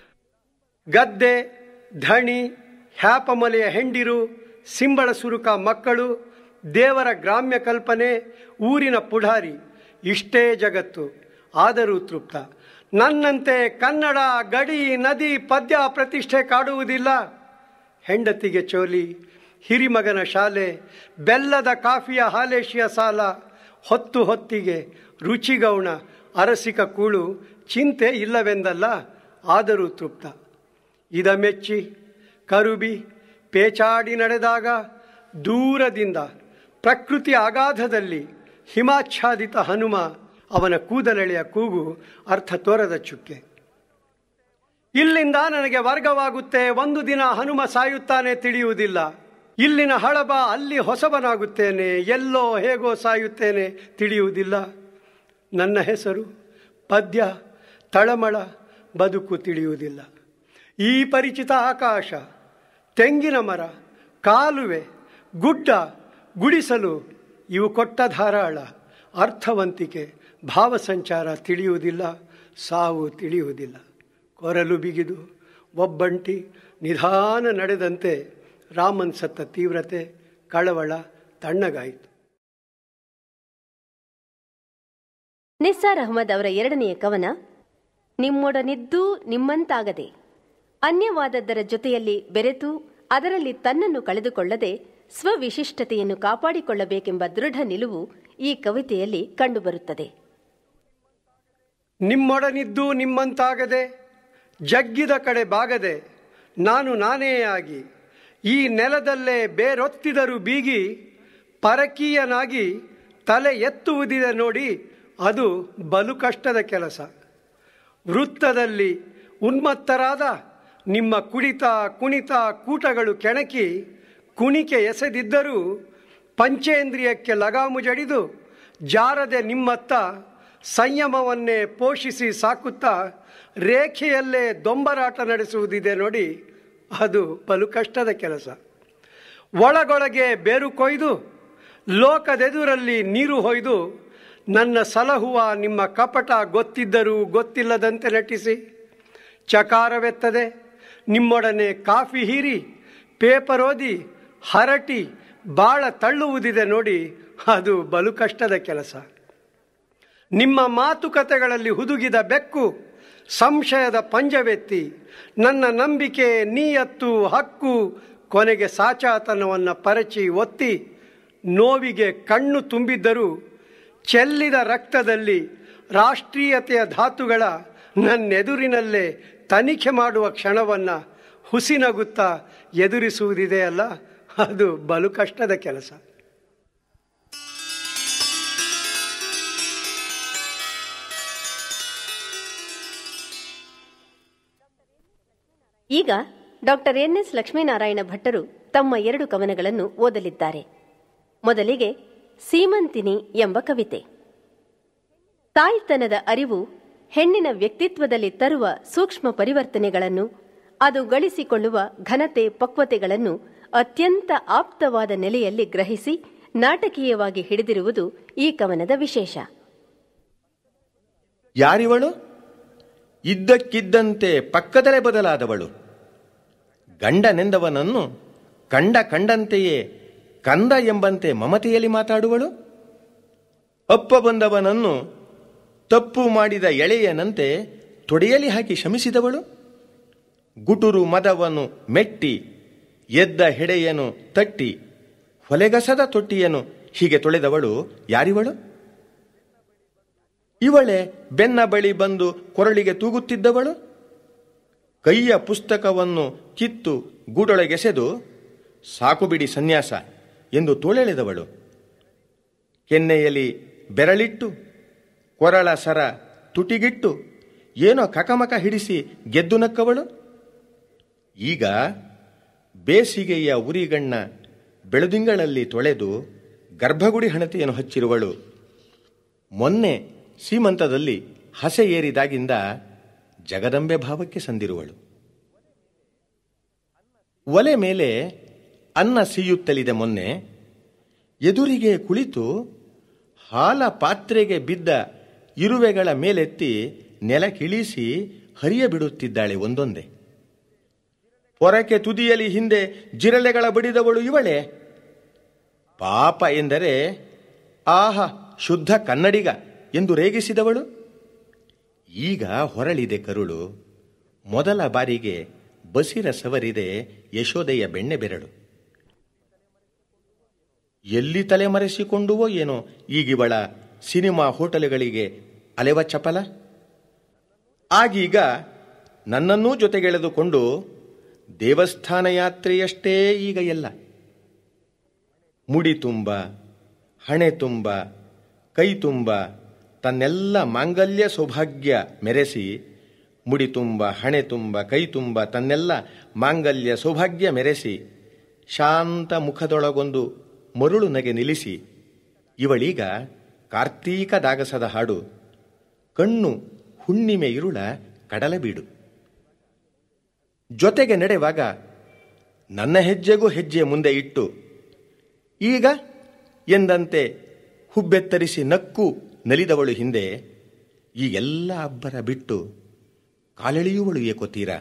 ಗದ್ದೆ ಧಣಿ ಹ್ಯಾಪಮಲೆಯ ಹೆಂಡಿರು ಸಿಂಬಳ ಸುರುಕ ಮಕ್ಕಳು ದೇವರ ಗ್ರಾಮ್ಯ ಕಲ್ಪನೆ ಊರಿನ ಪುಢಾರಿ ಇಷ್ಟೇ ಜಗತ್ತು ಆದರೂ ತೃಪ್ತ ನನ್ನಂತೆ ಕನ್ನಡ ಗಡಿ ನದಿ ಪದ್ಯ ಪ್ರತಿಷ್ಠೆ ಕಾಡುವುದಿಲ್ಲ ಹೆಂಡತಿಗೆ ಚೋಲಿ ಹಿರಿಮಗನ ಶಾಲೆ ಬೆಲ್ಲದ ಕಾಫಿಯ ಹಾಲೇಶಿಯ ಸಾಲ ಹೊತ್ತು ಹೊತ್ತಿಗೆ ರುಚಿಗೌಣ ಅರಸಿಕ ಕೂಳು ಚಿಂತೆ ಇಲ್ಲವೆಂದಲ್ಲ ಆದರೂ ತೃಪ್ತ ಇದ ಮೆಚ್ಚಿ ಕರುಬಿ ಪೇಚಾಡಿ ನಡೆದಾಗ ದೂರದಿಂದ ಪ್ರಕೃತಿ ಅಗಾಧದಲ್ಲಿ ಹಿಮಾಚ್ಛಾದಿತ ಹನುಮ ಅವನ ಕೂದಲೆಳೆಯ ಕೂಗು ಅರ್ಥ ತೋರದ ಚುಕ್ಕೆ ಇಲ್ಲಿಂದ ನನಗೆ ವರ್ಗವಾಗುತ್ತೆ ಒಂದು ದಿನ ಹನುಮ ಸಾಯುತ್ತಾನೆ ತಿಳಿಯುವುದಿಲ್ಲ ಇಲ್ಲಿನ ಹಳಬ ಅಲ್ಲಿ ಹೊಸಬನಾಗುತ್ತೇನೆ ಎಲ್ಲೋ ಹೇಗೋ ಸಾಯುತ್ತೇನೆ ತಿಳಿಯುವುದಿಲ್ಲ ನನ್ನ ಹೆಸರು ಪದ್ಯ ತಳಮಳ ಬದುಕು ತಿಳಿಯುವುದಿಲ್ಲ ಈ ಪರಿಚಿತ ಆಕಾಶ ತೆಂಗಿನ ಮರ ಕಾಲುವೆ ಗುಡ್ಡ ಗುಡಿಸಲು ಇವು ಕೊಟ್ಟ ಧಾರಾಳ ಅರ್ಥವಂತಿಕೆ ಭಾವಸಂಚಾರ ತಿಳಿಯುವುದಿಲ್ಲ ಸಾವು ತಿಳಿಯುವುದಿಲ್ಲ ಕೊರಲು ಬಿಗಿದು ಒಬ್ಬಂಟಿ ನಿಧಾನ ನಡೆದಂತೆ ರಾಮನ್ ಸತ್ತ ತೀವ್ರತೆ ಕಳವಳ ತಣ್ಣಗಾಯಿತು ನಿಸ್ಸಾರ್ ಅಹಮದ್ ಅವರ ಎರಡನೆಯ ಕವನ ನಿಮ್ಮೊಡನಿದ್ದೂ ನಿಮ್ಮಂತಾಗದೆ ಅನ್ಯವಾದದ್ದರ ಜೊತೆಯಲ್ಲಿ ಬೆರೆತು ಅದರಲ್ಲಿ ತನ್ನನ್ನು ಕಳೆದುಕೊಳ್ಳದೆ ಸ್ವವಿಶಿಷ್ಟತೆಯನ್ನು ಕಾಪಾಡಿಕೊಳ್ಳಬೇಕೆಂಬ ದೃಢ ನಿಲುವು ಈ ಕವಿತೆಯಲ್ಲಿ ಕಂಡುಬರುತ್ತದೆ ನಿಮ್ಮೊಡನಿದ್ದು ನಿಮ್ಮಂತಾಗದೆ ಜಗ್ಗಿದ ಕಡೆ ಬಾಗದೆ ನಾನು ನಾನೇ ಆಗಿ ಈ ನೆಲದಲ್ಲೇ ಬೇರೊತ್ತಿದರೂ ಬೀಗಿ ಪರಕೀಯನಾಗಿ ತಲೆ ಎತ್ತುವುದಿದೆ ನೋಡಿ ಅದು ಬಲು ಕಷ್ಟದ ಕೆಲಸ ವೃತ್ತದಲ್ಲಿ ಉನ್ಮತ್ತರಾದ ನಿಮ್ಮ ಕುಡಿತ ಕುಣಿತ ಕೂಟಗಳು ಕೆಣಕಿ ಕುಣಿಕೆ ಎಸೆದಿದ್ದರೂ ಪಂಚೇಂದ್ರಿಯಕ್ಕೆ ಲಗಾಮು ಜಡಿದು ಜಾರದೆ ನಿಮ್ಮತ್ತ ಸಂಯಮವನ್ನೇ ಪೋಷಿಸಿ ಸಾಕುತ್ತಾ ರೇಖೆಯಲ್ಲೇ ದೊಂಬರಾಟ ನಡೆಸುವುದಿದೆ ನೋಡಿ ಅದು ಬಲು ಕಷ್ಟದ ಕೆಲಸ ಒಳಗೊಳಗೆ ಬೇರು ಕೊಯ್ದು ಲೋಕದೆದುರಲ್ಲಿ ನೀರು ಹೊಯ್ದು ನನ್ನ ಸಲಹುವ ನಿಮ್ಮ ಕಪಟ ಗೊತ್ತಿದ್ದರೂ ಗೊತ್ತಿಲ್ಲದಂತೆ ನಟಿಸಿ ಚಕಾರವೆತ್ತದೆ ನಿಮ್ಮೊಡನೆ ಕಾಫಿ ಹೀರಿ ಪೇಪರ್ ಓದಿ ಹರಟಿ ಬಾಳ ತಳ್ಳುವುದಿದೆ ನೋಡಿ ಅದು ಬಲು ಕಷ್ಟದ ಕೆಲಸ ನಿಮ್ಮ ಮಾತುಕತೆಗಳಲ್ಲಿ ಹುದುಗಿದ ಬೆಕ್ಕು ಸಂಶಯದ ಪಂಜವೆತ್ತಿ ನನ್ನ ನಂಬಿಕೆ ನೀಯತ್ತು ಹಕ್ಕು ಕೊನೆಗೆ ಸಾಚಾತನವನ್ನು ಪರಚಿ ಒತ್ತಿ ನೋವಿಗೆ ಕಣ್ಣು ತುಂಬಿದ್ದರೂ ಚೆಲ್ಲಿದ ರಕ್ತದಲ್ಲಿ ರಾಷ್ಟ್ರೀಯತೆಯ ಧಾತುಗಳ ನನ್ನೆದುರಿನಲ್ಲೇ ತನಿಖೆ ಮಾಡುವ ಕ್ಷಣವನ್ನು ಹುಸಿನಗುತ್ತಾ ಎದುರಿಸುವುದಿದೆಯಲ್ಲ ಅದು ಬಲು ಕಷ್ಟದ ಕೆಲಸ ಈಗ ಡಾಕ್ಟರ್ ಎನ್ ಎಸ್ ಲಕ್ಷ್ಮೀನಾರಾಯಣ ಭಟ್ಟರು ತಮ್ಮ ಎರಡು ಕವನಗಳನ್ನು ಓದಲಿದ್ದಾರೆ ಮೊದಲಿಗೆ ಸೀಮಂತಿನಿ ಎಂಬ ಕವಿತೆ ತಾಯ್ತನದ ಅರಿವು ಹೆಣ್ಣಿನ ವ್ಯಕ್ತಿತ್ವದಲ್ಲಿ ತರುವ ಸೂಕ್ಷ್ಮ ಪರಿವರ್ತನೆಗಳನ್ನು ಅದು ಗಳಿಸಿಕೊಳ್ಳುವ ಘನತೆ ಪಕ್ವತೆಗಳನ್ನು ಅತ್ಯಂತ ಆಪ್ತವಾದ ನೆಲೆಯಲ್ಲಿ ಗ್ರಹಿಸಿ ನಾಟಕೀಯವಾಗಿ ಹಿಡಿದಿರುವುದು ಈ ಕವನದ ವಿಶೇಷ ಯಾರಿವಳು ಇದ್ದಕ್ಕಿದ್ದಂತೆ ಪಕ್ಕದಲ್ಲೇ ಬದಲಾದವಳು ಗಂಡನೆಂದವನನ್ನು ಕಂಡ ಕಂಡಂತೆಯೇ ಕಂದ ಎಂಬಂತೆ ಮಮತೆಯಲ್ಲಿ ಮಾತಾಡುವಳು ಅಪ್ಪ ಬಂದವನನ್ನು ತಪ್ಪು ಮಾಡಿದ ಎಳೆಯನಂತೆ ತೊಡೆಯಲ್ಲಿ ಹಾಕಿ ಶಮಿಸಿದವಳು ಗುಟುರು ಮದವನ್ನು ಮೆಟ್ಟಿ ಎದ್ದ ಹೆಡೆಯನ್ನು ತಟ್ಟಿ ಹೊಲೆಗಸದ ತೊಟ್ಟಿಯನ್ನು ಹೀಗೆ ತೊಳೆದವಳು ಯಾರಿವಳು ಇವಳೆ ಬೆನ್ನ ಬಳಿ ಬಂದು ಕೊರಳಿಗೆ ತೂಗುತ್ತಿದ್ದವಳು ಕೈಯ ಪುಸ್ತಕವನ್ನು ಕಿತ್ತು ಗೂಡೊಳಗೆಸೆದು ಸಾಕು ಬಿಡಿ ಸನ್ಯಾಸ ಎಂದು ತೋಳೆಳೆದವಳು ಕೆನ್ನೆಯಲ್ಲಿ ಬೆರಳಿಟ್ಟು ಕೊರಳ ಸರ ತುಟಿಗಿಟ್ಟು ಏನೋ ಕಕಮಕ ಹಿಡಿಸಿ ಗೆದ್ದು ನಕ್ಕವಳು ಈಗ ಬೇಸಿಗೆಯ ಉರಿಗಣ್ಣ ಬೆಳದಿಂಗಳಲ್ಲಿ ತೊಳೆದು ಗರ್ಭಗುಡಿ ಹಣತೆಯನ್ನು ಹಚ್ಚಿರುವಳು ಮೊನ್ನೆ ಸೀಮಂತದಲ್ಲಿ ಹಸೆ ಏರಿದಾಗಿಂದ ಜಗದಂಬೆ ಭಾವಕ್ಕೆ ಸಂದಿರುವಳು ಒಲೆ ಮೇಲೆ ಅನ್ನ ಸಿಯುತ್ತಲಿದೆ ಮೊನ್ನೆ ಎದುರಿಗೆ ಕುಳಿತು ಹಾಲ ಪಾತ್ರೆಗೆ ಬಿದ್ದ ಇರುವೆಗಳ ಮೇಲೆತ್ತಿ ನೆಲಕ್ಕಿಳಿಸಿ ಹರಿಯ ಬಿಡುತ್ತಿದ್ದಾಳೆ ಒಂದೊಂದೇ ಹೊರಕ್ಕೆ ತುದಿಯಲ್ಲಿ ಹಿಂದೆ ಜಿರಳೆಗಳ ಬಡಿದವಳು ಇವಳೆ ಪಾಪ ಎಂದರೆ ಆಹ ಶುದ್ಧ ಕನ್ನಡಿಗ ಎಂದು ರೇಗಿಸಿದವಳು ಈಗ ಹೊರಳಿದೆ ಕರುಳು ಮೊದಲ ಬಾರಿಗೆ ಬಸಿರ ಸವರಿದೆ ಯಶೋದೆಯ ಬೆಣ್ಣೆ ಬೆರಳು ಎಲ್ಲಿ ತಲೆಮರೆಸಿಕೊಂಡುವೋ ಏನೋ ಈಗಿವಳ ಸಿನಿಮಾ ಹೋಟೆಲ್ಗಳಿಗೆ ಅಲೆವ ಚಪಲ ಆಗೀಗ ನನ್ನನ್ನೂ ಜೊತೆಗೆಳೆದುಕೊಂಡು ದೇವಸ್ಥಾನ ಯಾತ್ರೆಯಷ್ಟೇ ಈಗ ಎಲ್ಲ ಮುಡಿ ತುಂಬ ಹಣೆ ತುಂಬ ಕೈ ತುಂಬ ತನ್ನೆಲ್ಲ ಮಾಂಗಲ್ಯ ಸೌಭಾಗ್ಯ ಮೆರೆಸಿ ಮುಡಿ ತುಂಬ ಹಣೆ ತುಂಬ ಕೈ ತುಂಬ ತನ್ನೆಲ್ಲ ಮಾಂಗಲ್ಯ ಸೌಭಾಗ್ಯ ಮೆರೆಸಿ ಶಾಂತ ಮುಖದೊಳಗೊಂದು ಮರುಳು ನಗೆ ನಿಲ್ಲಿಸಿ ಇವಳೀಗ ಕಾರ್ತೀಕ ದಾಗಸದ ಹಾಡು ಕಣ್ಣು ಹುಣ್ಣಿಮೆ ಇರುಳ ಕಡಲಬೀಡು ಜೊತೆಗೆ ನಡೆವಾಗ ನನ್ನ ಹೆಜ್ಜೆಗೂ ಹೆಜ್ಜೆ ಮುಂದೆ ಇಟ್ಟು ಈಗ ಎಂದಂತೆ ಹುಬ್ಬೆತ್ತರಿಸಿ ನಕ್ಕು ನಲಿದವಳು ಹಿಂದೆ ಈ ಎಲ್ಲ ಅಬ್ಬರ ಬಿಟ್ಟು ಕಾಲೆಳೆಯುವಳು ಏಕೋ ತೀರ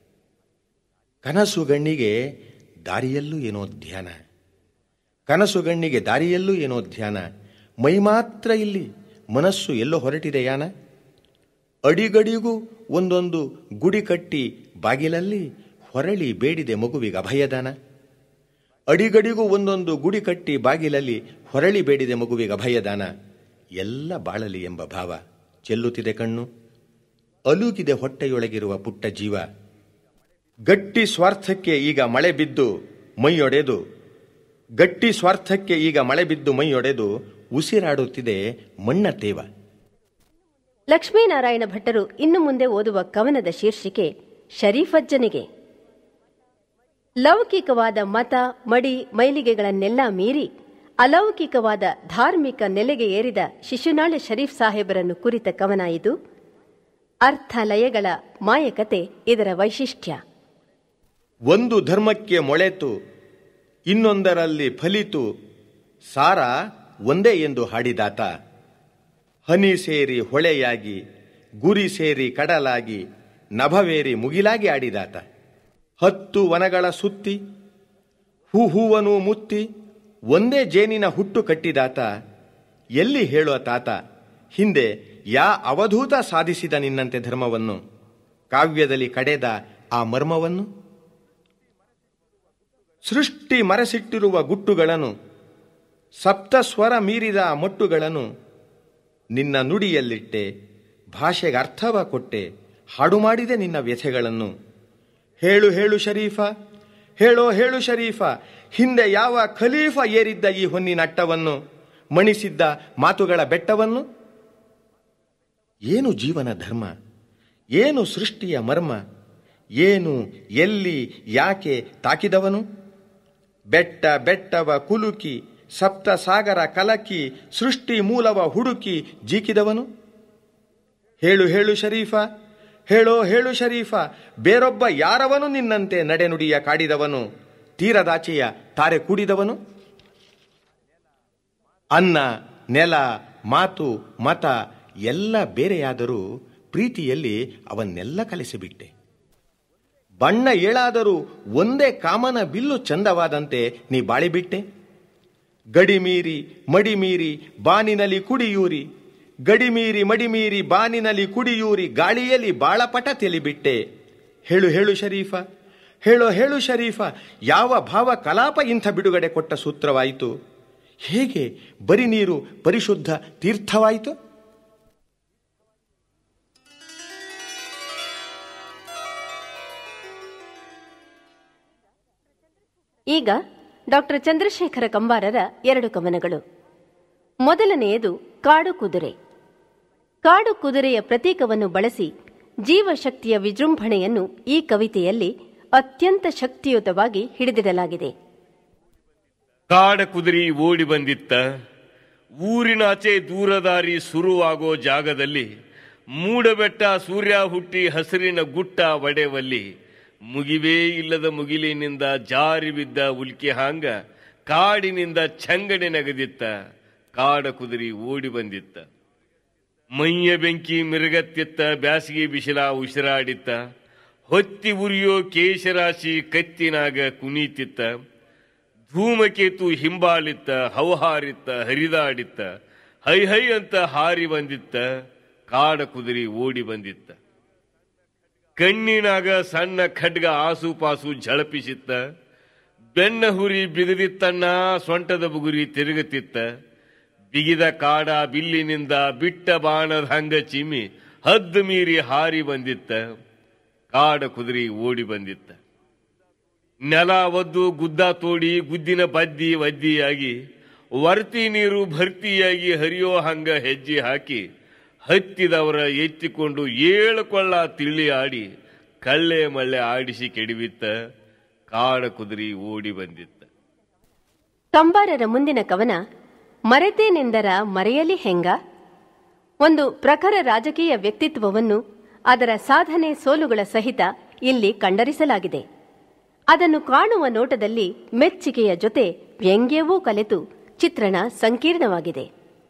ಕನಸು ಗಣ್ಣಿಗೆ ದಾರಿಯಲ್ಲೂ ಏನೋ ಧ್ಯಾನ ಕನಸು ಗಣ್ಣಿಗೆ ದಾರಿಯಲ್ಲೂ ಏನೋ ಧ್ಯಾನ ಮೈ ಮಾತ್ರ ಇಲ್ಲಿ ಮನಸ್ಸು ಎಲ್ಲೋ ಹೊರಟಿದೆ ಯಾನ ಅಡಿಗಡಿಗೂ ಒಂದೊಂದು ಗುಡಿ ಕಟ್ಟಿ ಬಾಗಿಲಲ್ಲಿ ಹೊರಳಿ ಬೇಡಿದೆ ಮಗುವಿಗೆ ಅಭಯದಾನ ಅಡಿಗಡಿಗೂ ಒಂದೊಂದು ಗುಡಿ ಕಟ್ಟಿ ಬಾಗಿಲಲ್ಲಿ ಹೊರಳಿ ಬೇಡಿದೆ ಮಗುವಿಗೆ ಅಭಯದಾನ ಎಲ್ಲ ಬಾಳಲಿ ಎಂಬ ಭಾವ ಚೆಲ್ಲುತ್ತಿದೆ ಕಣ್ಣು ಅಲುಗಿದೆ ಹೊಟ್ಟೆಯೊಳಗಿರುವ ಪುಟ್ಟ ಜೀವ ಗಟ್ಟಿ ಸ್ವಾರ್ಥಕ್ಕೆ ಈಗ ಮಳೆ ಬಿದ್ದು ಮೈಯೊಡೆದು ಗಟ್ಟಿ ಸ್ವಾರ್ಥಕ್ಕೆ ಈಗ ಮಳೆ ಬಿದ್ದು ಮೈಯೊಡೆದು ಉಸಿರಾಡುತ್ತಿದೆ ಮಣ್ಣ ತೇವ ಲಕ್ಷ್ಮೀನಾರಾಯಣ ಭಟ್ಟರು ಇನ್ನು ಮುಂದೆ ಓದುವ ಕವನದ ಶೀರ್ಷಿಕೆ ಶರೀಫಜ್ಜನಿಗೆ ಲೌಕಿಕವಾದ ಮತ ಮಡಿ ಮೈಲಿಗೆಗಳನ್ನೆಲ್ಲ ಮೀರಿ ಅಲೌಕಿಕವಾದ ಧಾರ್ಮಿಕ ನೆಲೆಗೆ ಏರಿದ ಶಿಶುನಾಳ ಶರೀಫ್ ಸಾಹೇಬರನ್ನು ಕುರಿತ ಕವನ ಇದು ಅರ್ಥ ಲಯಗಳ ಮಾಯಕತೆ ಇದರ ವೈಶಿಷ್ಟ್ಯ ಒಂದು ಧರ್ಮಕ್ಕೆ ಮೊಳೆತು ಇನ್ನೊಂದರಲ್ಲಿ ಫಲಿತು ಸಾರ ಒಂದೇ ಎಂದು ಹಾಡಿದಾತ ಹನಿ ಸೇರಿ ಹೊಳೆಯಾಗಿ ಗುರಿ ಸೇರಿ ಕಡಲಾಗಿ ನಭವೇರಿ ಮುಗಿಲಾಗಿ ಆಡಿದಾತ ಹತ್ತು ವನಗಳ ಸುತ್ತಿ ಹೂ ಹೂವನು ಮುತ್ತಿ ಒಂದೇ ಜೇನಿನ ಹುಟ್ಟು ಕಟ್ಟಿದಾತ ಎಲ್ಲಿ ಹೇಳುವ ತಾತ ಹಿಂದೆ ಯಾ ಅವಧೂತ ಸಾಧಿಸಿದ ನಿನ್ನಂತೆ ಧರ್ಮವನ್ನು ಕಾವ್ಯದಲ್ಲಿ ಕಡೆದ ಆ ಮರ್ಮವನ್ನು ಸೃಷ್ಟಿ ಮರೆಸಿಟ್ಟಿರುವ ಗುಟ್ಟುಗಳನ್ನು ಸಪ್ತಸ್ವರ ಮೀರಿದ ಆ ಮೊಟ್ಟುಗಳನ್ನು ನಿನ್ನ ನುಡಿಯಲ್ಲಿಟ್ಟೆ ಭಾಷೆಗೆ ಅರ್ಥವ ಕೊಟ್ಟೆ ಹಾಡು ಮಾಡಿದೆ ನಿನ್ನ ವ್ಯಥೆಗಳನ್ನು ಹೇಳು ಹೇಳು ಶರೀಫ ಹೇಳೋ ಹೇಳು ಶರೀಫ ಹಿಂದೆ ಯಾವ ಖಲೀಫ ಏರಿದ್ದ ಈ ಹೊನ್ನಿನ ಅಟ್ಟವನ್ನು ಮಣಿಸಿದ್ದ ಮಾತುಗಳ ಬೆಟ್ಟವನ್ನು ಏನು ಜೀವನ ಧರ್ಮ ಏನು ಸೃಷ್ಟಿಯ ಮರ್ಮ ಏನು ಎಲ್ಲಿ ಯಾಕೆ ತಾಕಿದವನು ಬೆಟ್ಟ ಬೆಟ್ಟವ ಕುಲುಕಿ ಸಪ್ತ ಸಾಗರ ಕಲಕಿ ಸೃಷ್ಟಿ ಮೂಲವ ಹುಡುಕಿ ಜೀಕಿದವನು ಹೇಳು ಹೇಳು ಶರೀಫ ಹೇಳೋ ಹೇಳು ಶರೀಫ ಬೇರೊಬ್ಬ ಯಾರವನು ನಿನ್ನಂತೆ ನಡೆನುಡಿಯ ಕಾಡಿದವನು ತೀರದಾಚೆಯ ತಾರೆ ಕೂಡಿದವನು ಅನ್ನ ನೆಲ ಮಾತು ಮತ ಎಲ್ಲ ಬೇರೆಯಾದರೂ ಪ್ರೀತಿಯಲ್ಲಿ ಅವನ್ನೆಲ್ಲ ಕಲಿಸಿಬಿಟ್ಟೆ ಬಣ್ಣ ಏಳಾದರೂ ಒಂದೇ ಕಾಮನ ಬಿಲ್ಲು ಚಂದವಾದಂತೆ ನೀ ಬಾಳಿಬಿಟ್ಟೆ ಗಡಿಮೀರಿ ಮಡಿಮೀರಿ ಬಾನಿನಲ್ಲಿ ಕುಡಿಯೂರಿ ಗಡಿಮೀರಿ ಮಡಿಮೀರಿ ಬಾನಿನಲ್ಲಿ ಕುಡಿಯೂರಿ ಗಾಳಿಯಲ್ಲಿ ಬಾಳಪಟ ತೆಲಿಬಿಟ್ಟೆ ಹೇಳು ಹೇಳು ಶರೀಫ ಹೇಳೋ ಹೇಳು ಶರೀಫ ಯಾವ ಭಾವ ಕಲಾಪ ಇಂಥ ಬಿಡುಗಡೆ ಕೊಟ್ಟ ಸೂತ್ರವಾಯಿತು ಹೇಗೆ ಬರಿ ನೀರು ಪರಿಶುದ್ಧ ತೀರ್ಥವಾಯಿತು ಈಗ ಡಾಕ್ಟರ್ ಚಂದ್ರಶೇಖರ ಕಂಬಾರರ ಎರಡು ಕವನಗಳು ಮೊದಲನೆಯದು ಕಾಡು ಕುದುರೆ ಕಾಡು ಕುದುರೆಯ ಪ್ರತೀಕವನ್ನು ಬಳಸಿ ಜೀವಶಕ್ತಿಯ ವಿಜೃಂಭಣೆಯನ್ನು ಈ ಕವಿತೆಯಲ್ಲಿ ಅತ್ಯಂತ ಶಕ್ತಿಯುತವಾಗಿ ಹಿಡಿದಿಡಲಾಗಿದೆ ಕಾಡ ಕುದುರಿ ಓಡಿ ಬಂದಿತ್ತ ಊರಿನಾಚೆ ದೂರದಾರಿ ಶುರುವಾಗೋ ಜಾಗದಲ್ಲಿ ಮೂಡಬೆಟ್ಟ ಸೂರ್ಯ ಹುಟ್ಟಿ ಹಸಿರಿನ ಗುಟ್ಟ ಒಡೆವಲ್ಲಿ ಮುಗಿವೇ ಇಲ್ಲದ ಮುಗಿಲಿನಿಂದ ಜಾರಿ ಬಿದ್ದ ಉಲ್ಕೆ ಹಾಂಗ ಕಾಡಿನಿಂದ ಚಂಗಡೆ ನಗದಿತ್ತ ಕಾಡ ಕುದುರಿ ಓಡಿ ಬಂದಿತ್ತ ಮೈಯ ಬೆಂಕಿ ಮಿರುಗತ್ತಿತ್ತ ಬ್ಯಾಸಿಗೆ ಬಿಸಿಲ ಉಸಿರಾಡಿತ್ತ ಹೊತ್ತಿ ಉರಿಯೋ ಕೇಶರಾಶಿ ಕತ್ತಿನಾಗ ಕುಣಿತಿತ್ತ ಧೂಮಕೇತು ಹಿಂಬಾಲಿತ್ತ ಹೌಹಾರಿತ್ತ ಹರಿದಾಡಿತ್ತ ಹೈ ಹೈ ಅಂತ ಹಾರಿ ಬಂದಿತ್ತ ಕಾಡ ಕುದುರಿ ಓಡಿ ಬಂದಿತ್ತ ಕಣ್ಣಿನಾಗ ಸಣ್ಣ ಖಡ್ಗ ಆಸುಪಾಸು ಝಳಪಿಸಿತ್ತ ಬೆನ್ನ ಹುರಿ ಬಿಗದಿತ್ತಣ್ಣ ಸೊಂಟದ ಬುಗುರಿ ತಿರುಗುತ್ತಿತ್ತ ಬಿಗಿದ ಕಾಡ ಬಿಲ್ಲಿನಿಂದ ಬಿಟ್ಟ ಬಾಣದ ಹಂಗ ಚಿಮ್ಮಿ ಹದ್ದು ಮೀರಿ ಹಾರಿ ಬಂದಿತ್ತ ಕಾಡ ಕುದುರಿ ಓಡಿ ಬಂದಿತ್ತ ನೆಲ ಒದ್ದು ಗುದ್ದ ತೋಡಿ ಗುದ್ದಿನ ಬದ್ದಿ ಒದ್ದಿಯಾಗಿ ವರ್ತಿ ನೀರು ಭರ್ತಿಯಾಗಿ ಹರಿಯೋ ಹಂಗ ಹೆಜ್ಜೆ ಹಾಕಿ ಹತ್ತಿದವರ ಎತ್ತಿಕೊಂಡು ಏಳು ಕೊಳ್ಳ ತಿಳಿ ಆಡಿ ಕಳ್ಳೆ ಮಳ್ಳೆ ಆಡಿಸಿ ಕೆಡವಿತ್ತ ಕಾಡ ಕುದುರಿ ಓಡಿ ಬಂದಿತ್ತ ಕಂಬಾರರ ಮುಂದಿನ ಕವನ ಮರೆತೇನೆಂದರ ಮರೆಯಲಿ ಹೆಂಗ ಒಂದು ಪ್ರಖರ ರಾಜಕೀಯ ವ್ಯಕ್ತಿತ್ವವನ್ನು ಅದರ ಸಾಧನೆ ಸೋಲುಗಳ ಸಹಿತ ಇಲ್ಲಿ ಕಂಡರಿಸಲಾಗಿದೆ ಅದನ್ನು ಕಾಣುವ ನೋಟದಲ್ಲಿ ಮೆಚ್ಚುಗೆಯ ಜೊತೆ ವ್ಯಂಗ್ಯವೂ ಕಲೆತು ಚಿತ್ರಣ ಸಂಕೀರ್ಣವಾಗಿದೆ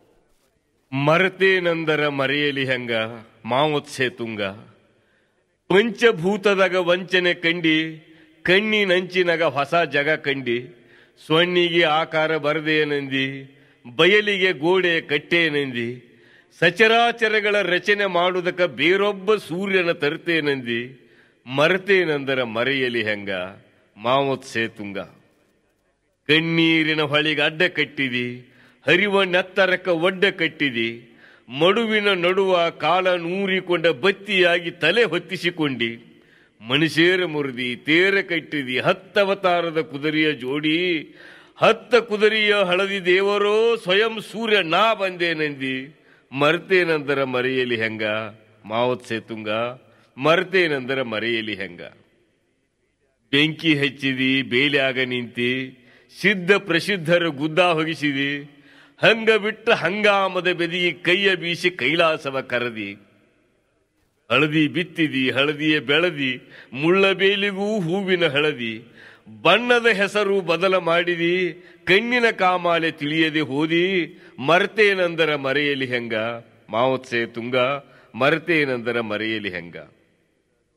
ಮರತೇನಂದರ ಮರೆಯಲಿ ಹೆಂಗ ಮಾವತ್ಸೆ ತುಂಗ ಪಂಚಭೂತದಾಗ ವಂಚನೆ ಕಂಡಿ ಕಣ್ಣಿನಂಚಿನಾಗ ಹೊಸ ಜಗ ಕಂಡಿ ಸೊಣ್ಣಿಗೆ ಆಕಾರ ಬರದೇನಂದಿ ಬಯಲಿಗೆ ಗೋಡೆ ಕಟ್ಟೇನಂದಿ ಸಚರಾಚರಗಳ ರಚನೆ ಮಾಡುವುದಕ್ಕ ಬೇರೊಬ್ಬ ಸೂರ್ಯನ ತರ್ತೇನಂದಿ ಮರತೇನಂದರ ಮರೆಯಲಿ ಹೆಂಗ ಮಾವತ್ಸೆ ತುಂಗ ಕಣ್ಣೀರಿನ ಹೊಳಿಗೆ ಅಡ್ಡ ಕಟ್ಟಿದಿ ಹರಿವ ನೆತ್ತರಕ್ಕ ಒಡ್ಡ ಕಟ್ಟಿದಿ ಮಡುವಿನ ನಡುವ ಕಾಲ ನೂರಿಕೊಂಡ ಬತ್ತಿಯಾಗಿ ತಲೆ ಹೊತ್ತಿಸಿಕೊಂಡಿ ಮನುಷ್ಯರ ಮುರಿದಿ ತೇರ ಕಟ್ಟಿದಿ ಹತ್ತವತಾರದ ಕುದುರೆಯ ಜೋಡಿ ಹತ್ತ ಕುದುರೆಯ ಹಳದಿ ದೇವರೋ ಸ್ವಯಂ ಸೂರ್ಯ ನಾ ಬಂದೇನೆಂದಿ ಮರ್ತೇನಂದರ ಮರೆಯಲಿ ಹೆಂಗ ಮಾವತ್ಸೆ ತುಂಗ ಮರ್ತೇನಂದರ ಮರೆಯಲಿ ಹೆಂಗ ಬೆಂಕಿ ಹಚ್ಚಿದಿ ಬೇಲ್ಯಾಗ ನಿಂತಿ ಸಿದ್ಧ ಪ್ರಸಿದ್ಧರ ಗುದ್ದ ಹೊಗಿಸಿದಿ ಹಂಗ ಬಿಟ್ಟ ಹಂಗಾಮದ ಬೆದಿಗೆ ಕೈಯ ಬೀಸಿ ಕೈಲಾಸವ ಕರದಿ ಹಳದಿ ಬಿತ್ತಿದಿ ಹಳದಿಯ ಬೆಳದಿ ಮುಳ್ಳ ಬೇಲಿಗೂ ಹೂವಿನ ಹಳದಿ ಬಣ್ಣದ ಹೆಸರು ಬದಲ ಮಾಡಿದಿ ಕಣ್ಣಿನ ಕಾಮಾಲೆ ತಿಳಿಯದೆ ಹೋದಿ ಮರ್ತೇನಂದರ ಮರೆಯಲಿ ಹೆಂಗ ಮಾವತ್ಸೆ ತುಂಗ ಮರ್ತೇನಂದರ ಮರೆಯಲಿ ಹೆಂಗ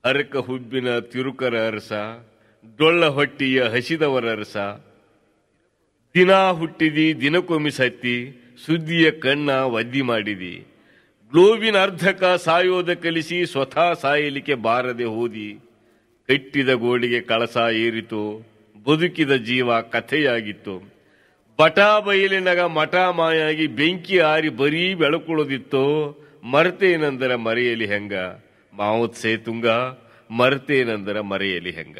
ಹರಕ ಹುಬ್ಬಿನ ತಿರುಕರ ಅರಸ ಡೊಳ್ಳ ಹೊಟ್ಟಿಯ ಹಸಿದವರ ಅರಸ ದಿನ ಹುಟ್ಟಿದಿ ದಿನಕ್ಕೊಮ್ಮೆ ಸತ್ತಿ ಸುದ್ದಿಯ ಕಣ್ಣ ಒದ್ದಿ ಮಾಡಿದಿ ಗ್ಲೋಬಿನ ಅರ್ಧಕ ಸಾಯೋದ ಕಲಿಸಿ ಸ್ವತಃ ಸಾಯಲಿಕ್ಕೆ ಬಾರದೆ ಹೋದಿ ಕಟ್ಟಿದ ಗೋಳಿಗೆ ಕಳಸ ಏರಿತು ಬದುಕಿದ ಜೀವ ಕಥೆಯಾಗಿತ್ತು ಬಟಾ ಬಯಲಿನಾಗ ಮಠ ಮಾಯಾಗಿ ಬೆಂಕಿ ಆರಿ ಬರೀ ಬೆಳಕುಳದಿತ್ತು ಮರ್ತೇನಂದರ ಮರೆಯಲಿ ಹೆಂಗ ಮಾವುತ್ ಸೇತುಂಗ ಮರ್ತೇನಂದರ ಮರೆಯಲಿ ಹೆಂಗ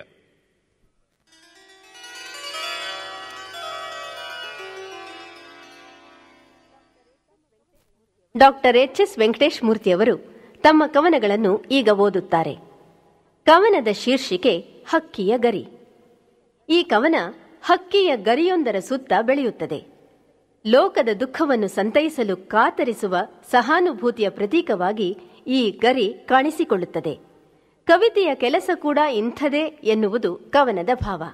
ಡಾಕ್ಟರ್ ಎಚ್ ಎಸ್ ವೆಂಕಟೇಶ್ ಮೂರ್ತಿಯವರು ತಮ್ಮ ಕವನಗಳನ್ನು ಈಗ ಓದುತ್ತಾರೆ ಕವನದ ಶೀರ್ಷಿಕೆ ಹಕ್ಕಿಯ ಗರಿ ಈ ಕವನ ಹಕ್ಕಿಯ ಗರಿಯೊಂದರ ಸುತ್ತ ಬೆಳೆಯುತ್ತದೆ ಲೋಕದ ದುಃಖವನ್ನು ಸಂತೈಸಲು ಕಾತರಿಸುವ ಸಹಾನುಭೂತಿಯ ಪ್ರತೀಕವಾಗಿ ಈ ಗರಿ ಕಾಣಿಸಿಕೊಳ್ಳುತ್ತದೆ ಕವಿತೆಯ ಕೆಲಸ ಕೂಡ ಇಂಥದೇ ಎನ್ನುವುದು ಕವನದ ಭಾವ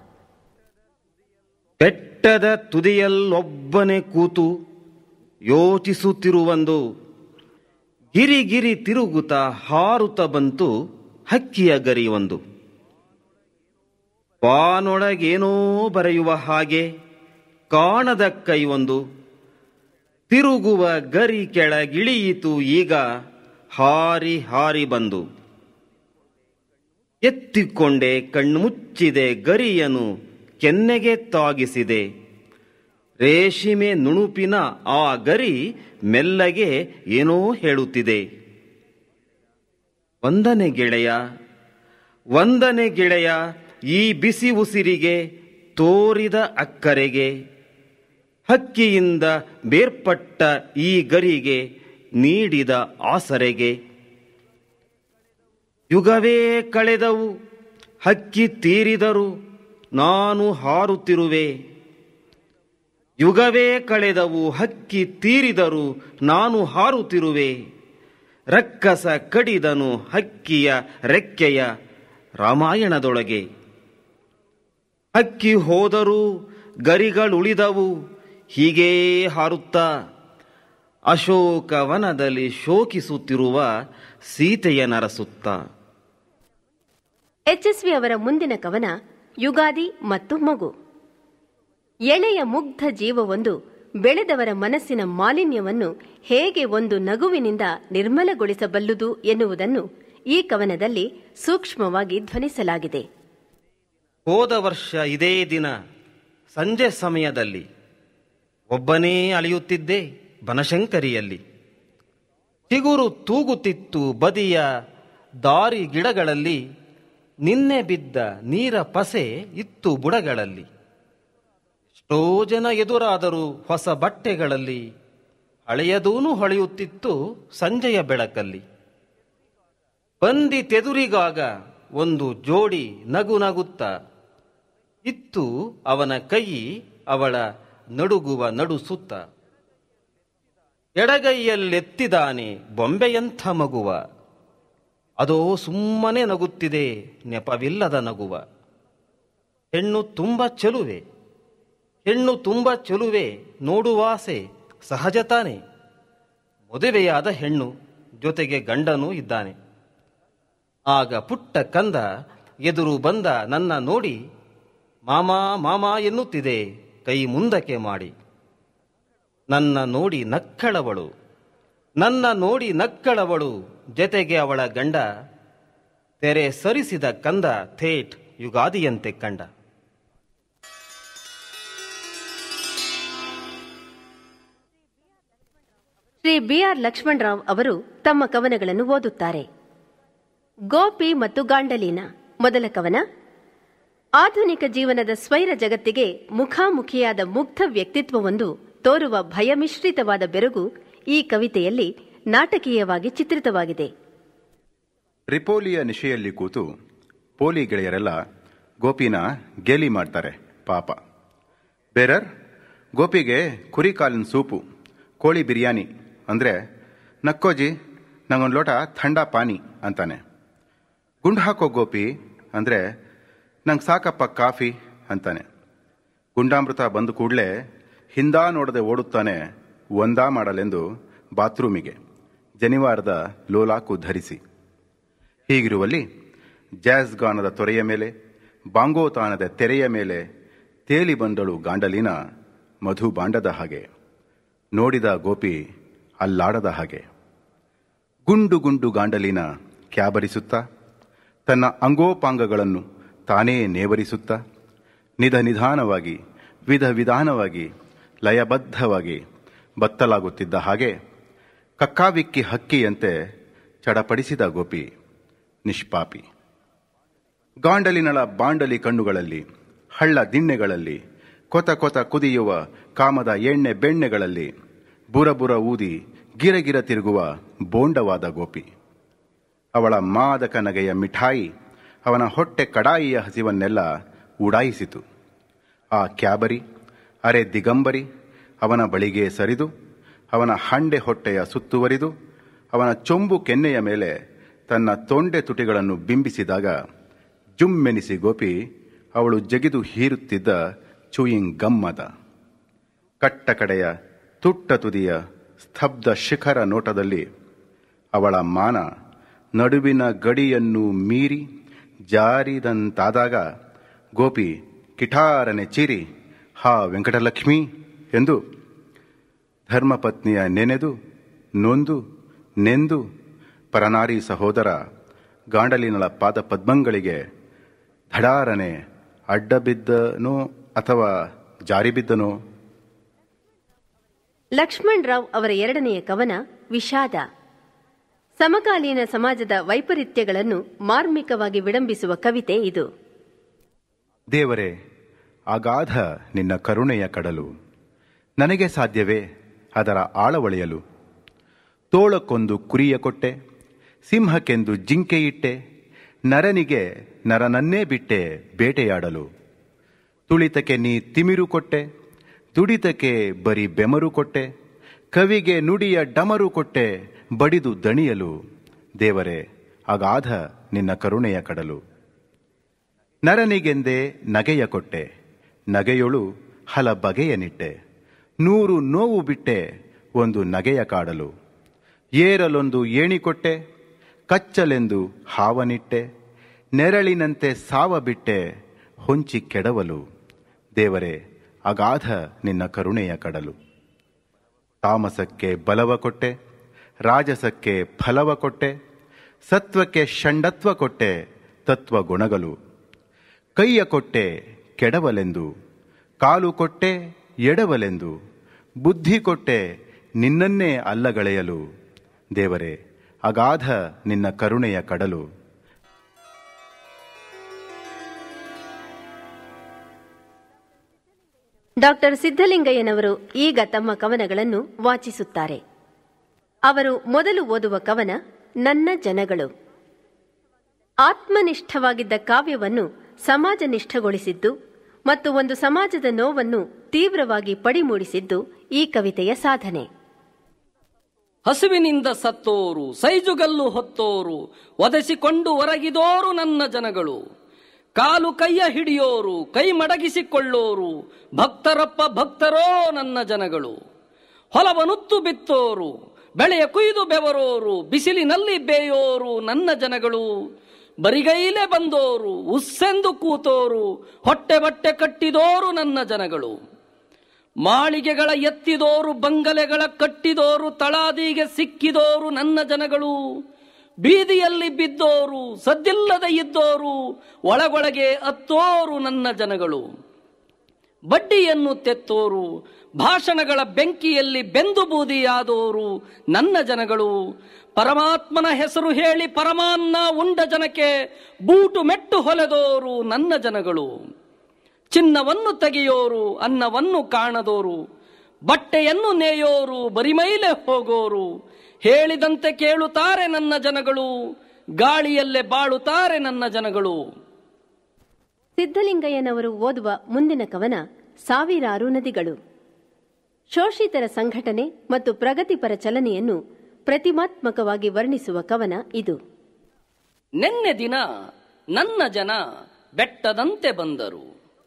ಬೆಟ್ಟದ ತುದಿಯಲ್ಲೊಬ್ಬನೇ ಕೂತು ಯೋಚಿಸುತ್ತಿರುವಂದು ಗಿರಿ ಗಿರಿ ತಿರುಗುತ್ತ ಹಾರುತ್ತ ಬಂತು ಹಕ್ಕಿಯ ಗರಿ ಒಂದು ಬಾನೊಳಗೇನೋ ಬರೆಯುವ ಹಾಗೆ ಕಾಣದ ಕೈ ಒಂದು ತಿರುಗುವ ಗರಿ ಕೆಳಗಿಳಿಯಿತು ಈಗ ಹಾರಿ ಹಾರಿ ಬಂದು ಎತ್ತಿಕೊಂಡೆ ಕಣ್ಮುಚ್ಚಿದೆ ಗರಿಯನು ಕೆನ್ನೆಗೆ ತಾಗಿಸಿದೆ ರೇಷ್ಮೆ ನುಣುಪಿನ ಆ ಗರಿ ಮೆಲ್ಲಗೆ ಏನೋ ಹೇಳುತ್ತಿದೆ ವಂದನೆ ಗೆಳೆಯ ವಂದನೆ ಗೆಳೆಯ ಈ ಬಿಸಿ ಉಸಿರಿಗೆ ತೋರಿದ ಅಕ್ಕರೆಗೆ ಹಕ್ಕಿಯಿಂದ ಬೇರ್ಪಟ್ಟ ಈ ಗರಿಗೆ ನೀಡಿದ ಆಸರೆಗೆ ಯುಗವೇ ಕಳೆದವು ಹಕ್ಕಿ ತೀರಿದರು ನಾನು ಹಾರುತ್ತಿರುವೆ ಯುಗವೇ ಕಳೆದವು ಹಕ್ಕಿ ತೀರಿದರು ನಾನು ಹಾರುತ್ತಿರುವೆ ರಕ್ಕಸ ಕಡಿದನು ಹಕ್ಕಿಯ ರೆಕ್ಕೆಯ ರಾಮಾಯಣದೊಳಗೆ ಹಕ್ಕಿ ಹೋದರೂ ಗರಿಗಳುಳಿದವು ಹೀಗೇ ಹಾರುತ್ತಾ ಅಶೋಕವನದಲ್ಲಿ ಶೋಕಿಸುತ್ತಿರುವ ಸೀತೆಯ ನರಸುತ್ತ ಎಚ್ಎಸ್ವಿ ಅವರ ಮುಂದಿನ ಕವನ ಯುಗಾದಿ ಮತ್ತು ಮಗು ಎಳೆಯ ಮುಗ್ಧ ಜೀವವೊಂದು ಬೆಳೆದವರ ಮನಸ್ಸಿನ ಮಾಲಿನ್ಯವನ್ನು ಹೇಗೆ ಒಂದು ನಗುವಿನಿಂದ ನಿರ್ಮಲಗೊಳಿಸಬಲ್ಲುದು ಎನ್ನುವುದನ್ನು ಈ ಕವನದಲ್ಲಿ ಸೂಕ್ಷ್ಮವಾಗಿ ಧ್ವನಿಸಲಾಗಿದೆ ಹೋದ ವರ್ಷ ಇದೇ ದಿನ ಸಂಜೆ ಸಮಯದಲ್ಲಿ ಒಬ್ಬನೇ ಅಲಿಯುತ್ತಿದ್ದೆ ಬನಶಂಕರಿಯಲ್ಲಿ ಚಿಗುರು ತೂಗುತ್ತಿತ್ತು ಬದಿಯ ದಾರಿ ಗಿಡಗಳಲ್ಲಿ ನಿನ್ನೆ ಬಿದ್ದ ನೀರ ಪಸೆ ಇತ್ತು ಬುಡಗಳಲ್ಲಿ ಎಷ್ಟೋ ಜನ ಎದುರಾದರೂ ಹೊಸ ಬಟ್ಟೆಗಳಲ್ಲಿ ಹಳೆಯದೂನು ಹೊಳೆಯುತ್ತಿತ್ತು ಸಂಜೆಯ ಬೆಳಕಲ್ಲಿ ಬಂದಿತೆದುರಿಗಾಗ ಒಂದು ಜೋಡಿ ನಗು ನಗುತ್ತ ಇತ್ತು ಅವನ ಕೈ ಅವಳ ನಡುಗುವ ನಡು ಸುತ್ತ ಎಡಗೈಯಲ್ಲೆತ್ತಿದಾನೆ ಬೊಂಬೆಯಂಥ ಮಗುವ ಅದೋ ಸುಮ್ಮನೆ ನಗುತ್ತಿದೆ ನೆಪವಿಲ್ಲದ ನಗುವ ಹೆಣ್ಣು ತುಂಬ ಚೆಲುವೆ ಹೆಣ್ಣು ತುಂಬ ಚೆಲುವೆ ನೋಡುವಾಸೆ ಸಹಜ ತಾನೆ ಮದುವೆಯಾದ ಹೆಣ್ಣು ಜೊತೆಗೆ ಗಂಡನೂ ಇದ್ದಾನೆ ಆಗ ಪುಟ್ಟ ಕಂದ ಎದುರು ಬಂದ ನನ್ನ ನೋಡಿ ಮಾಮ ಮಾಮ ಎನ್ನುತ್ತಿದೆ ಕೈ ಮುಂದಕ್ಕೆ ಮಾಡಿ ನನ್ನ ನೋಡಿ ನಕ್ಕಳವಳು ನನ್ನ ನೋಡಿ ನಕ್ಕಳವಳು ಜೊತೆಗೆ ಅವಳ ಗಂಡ ತೆರೆ ಸರಿಸಿದ ಕಂದ ಥೇಟ್ ಯುಗಾದಿಯಂತೆ ಕಂಡ ಶ್ರೀ ಬಿಆರ್ ಲಕ್ಷ್ಮಣರಾವ್ ಅವರು ತಮ್ಮ ಕವನಗಳನ್ನು ಓದುತ್ತಾರೆ ಗೋಪಿ ಮತ್ತು ಗಾಂಡಲೀನ ಮೊದಲ ಕವನ ಆಧುನಿಕ ಜೀವನದ ಸ್ವೈರ ಜಗತ್ತಿಗೆ ಮುಖಾಮುಖಿಯಾದ ಮುಗ್ಧ ವ್ಯಕ್ತಿತ್ವವೊಂದು ತೋರುವ ಭಯಮಿಶ್ರಿತವಾದ ಬೆರಗು ಈ ಕವಿತೆಯಲ್ಲಿ ನಾಟಕೀಯವಾಗಿ ಚಿತ್ರಿತವಾಗಿದೆ ರಿಪೋಲಿಯ ನಿಶೆಯಲ್ಲಿ ಕೂತು ಪೋಲಿ ಗೆಳೆಯರೆಲ್ಲ ಗೋಪಿನ ಗೇಲಿ ಮಾಡ್ತಾರೆ ಪಾಪ ಬೇರರ್ ಗೋಪಿಗೆ ಕುರಿ ಕಾಲಿನ ಸೂಪು ಕೋಳಿ ಬಿರಿಯಾನಿ ಅಂದರೆ ನಕ್ಕೋಜಿ ನಂಗೊಂದು ಲೋಟ ಥಂಡ ಪಾನಿ ಅಂತಾನೆ ಗುಂಡು ಹಾಕೋ ಗೋಪಿ ಅಂದರೆ ನಂಗೆ ಸಾಕಪ್ಪ ಕಾಫಿ ಅಂತಾನೆ ಗುಂಡಾಮೃತ ಬಂದ ಕೂಡಲೇ ಹಿಂದಾ ನೋಡದೆ ಓಡುತ್ತಾನೆ ಒಂದಾ ಮಾಡಲೆಂದು ಬಾತ್ರೂಮಿಗೆ ಜನಿವಾರದ ಲೋಲಾಕು ಧರಿಸಿ ಹೀಗಿರುವಲ್ಲಿ ಜಾಜ್ ಗಾನದ ತೊರೆಯ ಮೇಲೆ ಬಾಂಗೋತಾನದ ತೆರೆಯ ಮೇಲೆ ತೇಲಿ ಬಂದಳು ಗಾಂಡಲಿನ ಮಧುಬಾಂಡದ ಹಾಗೆ ನೋಡಿದ ಗೋಪಿ ಅಲ್ಲಾಡದ ಹಾಗೆ ಗುಂಡು ಗುಂಡು ಗಾಂಡಲಿನ ಕ್ಯಾಬರಿಸುತ್ತಾ ತನ್ನ ಅಂಗೋಪಾಂಗಗಳನ್ನು ತಾನೇ ನೇವರಿಸುತ್ತಾ ನಿಧ ನಿಧಾನವಾಗಿ ವಿಧ ವಿಧಾನವಾಗಿ ಲಯಬದ್ಧವಾಗಿ ಬತ್ತಲಾಗುತ್ತಿದ್ದ ಹಾಗೆ ಕಕ್ಕಾವಿಕ್ಕಿ ಹಕ್ಕಿಯಂತೆ ಚಡಪಡಿಸಿದ ಗೋಪಿ ನಿಷ್ಪಾಪಿ ಗಾಂಡಲಿನಳ ಬಾಂಡಲಿ ಕಣ್ಣುಗಳಲ್ಲಿ ಹಳ್ಳ ದಿಣ್ಣೆಗಳಲ್ಲಿ ಕೊತ ಕೊತ ಕುದಿಯುವ ಕಾಮದ ಎಣ್ಣೆ ಬೆಣ್ಣೆಗಳಲ್ಲಿ ಬುರಬುರ ಊದಿ ಗಿರಗಿರ ತಿರುಗುವ ಬೋಂಡವಾದ ಗೋಪಿ ಅವಳ ಮಾದಕ ನಗೆಯ ಮಿಠಾಯಿ ಅವನ ಹೊಟ್ಟೆ ಕಡಾಯಿಯ ಹಸಿವನ್ನೆಲ್ಲ ಉಡಾಯಿಸಿತು ಆ ಕ್ಯಾಬರಿ ಅರೆ ದಿಗಂಬರಿ ಅವನ ಬಳಿಗೆ ಸರಿದು ಅವನ ಹಂಡೆ ಹೊಟ್ಟೆಯ ಸುತ್ತುವರಿದು ಅವನ ಚೊಂಬು ಕೆನ್ನೆಯ ಮೇಲೆ ತನ್ನ ತೊಂಡೆ ತುಟಿಗಳನ್ನು ಬಿಂಬಿಸಿದಾಗ ಜುಮ್ಮೆನಿಸಿ ಗೋಪಿ ಅವಳು ಜಗಿದು ಹೀರುತ್ತಿದ್ದ ಚೂಯಿಂಗ್ ಗಮ್ಮದ ಕಟ್ಟ ಕಡೆಯ ತುಟ್ಟ ತುದಿಯ ಸ್ತಬ್ಧ ಶಿಖರ ನೋಟದಲ್ಲಿ ಅವಳ ಮಾನ ನಡುವಿನ ಗಡಿಯನ್ನು ಮೀರಿ ಜಾರಿದಂತಾದಾಗ ಗೋಪಿ ಕಿಠಾರನೆ ಚೀರಿ ಹಾ ವೆಂಕಟಲಕ್ಷ್ಮಿ ಎಂದು ಧರ್ಮಪತ್ನಿಯ ನೆನೆದು ನೊಂದು ನೆಂದು ಪರನಾರಿ ಸಹೋದರ ಗಾಂಡಲಿನಳ ಪಾದ ಪದ್ಮಗಳಿಗೆ ಧಡಾರನೆ ಅಡ್ಡಬಿದ್ದನೋ ಅಥವಾ ಜಾರಿಬಿದ್ದನೋ ಲಕ್ಷ್ಮಣ್ ರಾವ್ ಅವರ ಎರಡನೆಯ ಕವನ ವಿಷಾದ ಸಮಕಾಲೀನ ಸಮಾಜದ ವೈಪರೀತ್ಯಗಳನ್ನು ಮಾರ್ಮಿಕವಾಗಿ ವಿಡಂಬಿಸುವ ಕವಿತೆ ಇದು ದೇವರೇ ಅಗಾಧ ನಿನ್ನ ಕರುಣೆಯ ಕಡಲು ನನಗೆ ಸಾಧ್ಯವೇ ಅದರ ಆಳವಳೆಯಲು ತೋಳಕ್ಕೊಂದು ಕುರಿಯ ಕೊಟ್ಟೆ ಸಿಂಹಕ್ಕೆಂದು ಜಿಂಕೆ ಇಟ್ಟೆ ನರನಿಗೆ ನರನನ್ನೇ ಬಿಟ್ಟೆ ಬೇಟೆಯಾಡಲು ತುಳಿತಕ್ಕೆ ನೀ ತಿಮಿರು ಕೊಟ್ಟೆ ದುಡಿತಕ್ಕೆ ಬರೀ ಬೆಮರು ಕೊಟ್ಟೆ ಕವಿಗೆ ನುಡಿಯ ಡಮರು ಕೊಟ್ಟೆ ಬಡಿದು ದಣಿಯಲು ದೇವರೇ ಅಗಾಧ ನಿನ್ನ ಕರುಣೆಯ ಕಡಲು ನರನಿಗೆಂದೇ ನಗೆಯ ಕೊಟ್ಟೆ ನಗೆಯೊಳು ಹಲ ಬಗೆಯ ನಿಟ್ಟೆ ನೂರು ನೋವು ಬಿಟ್ಟೆ ಒಂದು ನಗೆಯ ಕಾಡಲು ಏರಲೊಂದು ಏಣಿಕೊಟ್ಟೆ ಕಚ್ಚಲೆಂದು ಹಾವನಿಟ್ಟೆ ನೆರಳಿನಂತೆ ಸಾವ ಬಿಟ್ಟೆ ಹೊಂಚಿ ಕೆಡವಲು ದೇವರೇ ಅಗಾಧ ನಿನ್ನ ಕರುಣೆಯ ಕಡಲು ತಾಮಸಕ್ಕೆ ಬಲವ ಕೊಟ್ಟೆ ರಾಜಸಕ್ಕೆ ಫಲವ ಕೊಟ್ಟೆ ಸತ್ವಕ್ಕೆ ಷಂಡತ್ವ ಕೊಟ್ಟೆ ತತ್ವ ಗುಣಗಲು ಕೈಯ ಕೊಟ್ಟೆ ಕೆಡವಲೆಂದು ಕಾಲು ಕೊಟ್ಟೆ ಎಡವಲೆಂದು ಬುದ್ಧಿ ಕೊಟ್ಟೆ ನಿನ್ನನ್ನೇ ಅಲ್ಲಗಳೆಯಲು ದೇವರೇ ಅಗಾಧ ನಿನ್ನ ಕರುಣೆಯ ಕಡಲು ಡಾಕ್ಟರ್ ಸಿದ್ದಲಿಂಗಯ್ಯನವರು ಈಗ ತಮ್ಮ ಕವನಗಳನ್ನು ವಾಚಿಸುತ್ತಾರೆ ಅವರು ಮೊದಲು ಓದುವ ಕವನ ನನ್ನ ಜನಗಳು ಆತ್ಮನಿಷ್ಠವಾಗಿದ್ದ ಕಾವ್ಯವನ್ನು ಸಮಾಜನಿಷ್ಠಗೊಳಿಸಿದ್ದು ಮತ್ತು ಒಂದು ಸಮಾಜದ ನೋವನ್ನು ತೀವ್ರವಾಗಿ ಪಡಿಮೂಡಿಸಿದ್ದು ಈ ಕವಿತೆಯ ಸಾಧನೆ ಹಸುವಿನಿಂದ ಸತ್ತೋರು ಸೈಜುಗಲ್ಲು ಹೊತ್ತೋರು ಒದೆಸಿಕೊಂಡು ಹೊರಗಿದೋರು ನನ್ನ ಜನಗಳು ಕಾಲು ಕೈಯ ಹಿಡಿಯೋರು ಕೈ ಮಡಗಿಸಿಕೊಳ್ಳೋರು ಭಕ್ತರಪ್ಪ ಭಕ್ತರೋ ನನ್ನ ಜನಗಳು ಹೊಲವನುತ್ತು ಬಿತ್ತೋರು ಬೆಳೆಯ ಕುಯ್ದು ಬೆವರೋರು ಬಿಸಿಲಿನಲ್ಲಿ ಬೇಯೋರು ನನ್ನ ಜನಗಳು ಬರಿಗೈಲೆ ಬಂದೋರು ಉಸ್ಸೆಂದು ಕೂತೋರು ಹೊಟ್ಟೆ ಬಟ್ಟೆ ಕಟ್ಟಿದೋರು ನನ್ನ ಜನಗಳು ಮಾಳಿಗೆಗಳ ಎತ್ತಿದೋರು ಬಂಗಲೆಗಳ ಕಟ್ಟಿದೋರು ತಳಾದಿಗೆ ಸಿಕ್ಕಿದೋರು ನನ್ನ ಜನಗಳು ಬೀದಿಯಲ್ಲಿ ಬಿದ್ದೋರು ಸದ್ದಿಲ್ಲದೆ ಇದ್ದೋರು ಒಳಗೊಳಗೆ ಅತ್ತೋರು ನನ್ನ ಜನಗಳು ಬಡ್ಡಿಯನ್ನು ತೆತ್ತೋರು ಭಾಷಣಗಳ ಬೆಂಕಿಯಲ್ಲಿ ಬೆಂದು ಬೂದಿಯಾದೋರು ನನ್ನ ಜನಗಳು ಪರಮಾತ್ಮನ ಹೆಸರು ಹೇಳಿ ಪರಮಾನ್ನ ಉಂಡ ಜನಕ್ಕೆ ಬೂಟು ಮೆಟ್ಟು ಹೊಲೆದೋರು ನನ್ನ ಜನಗಳು ಚಿನ್ನವನ್ನು ತೆಗೆಯೋರು ಅನ್ನವನ್ನು ಕಾಣದೋರು ಬಟ್ಟೆಯನ್ನು ನೇಯೋರು ಬರಿಮೈಲೆ ಹೋಗೋರು ಹೇಳಿದಂತೆ ಕೇಳುತ್ತಾರೆ ನನ್ನ ಜನಗಳು ಗಾಳಿಯಲ್ಲೇ ಬಾಳುತ್ತಾರೆ ನನ್ನ ಜನಗಳು ಸಿದ್ದಲಿಂಗಯ್ಯನವರು ಓದುವ ಮುಂದಿನ ಕವನ ಸಾವಿರಾರು ನದಿಗಳು ಶೋಷಿತರ ಸಂಘಟನೆ ಮತ್ತು ಪ್ರಗತಿಪರ ಚಲನೆಯನ್ನು ಪ್ರತಿಮಾತ್ಮಕವಾಗಿ ವರ್ಣಿಸುವ ಕವನ ಇದು ನಿನ್ನೆ ದಿನ ನನ್ನ ಜನ ಬೆಟ್ಟದಂತೆ ಬಂದರು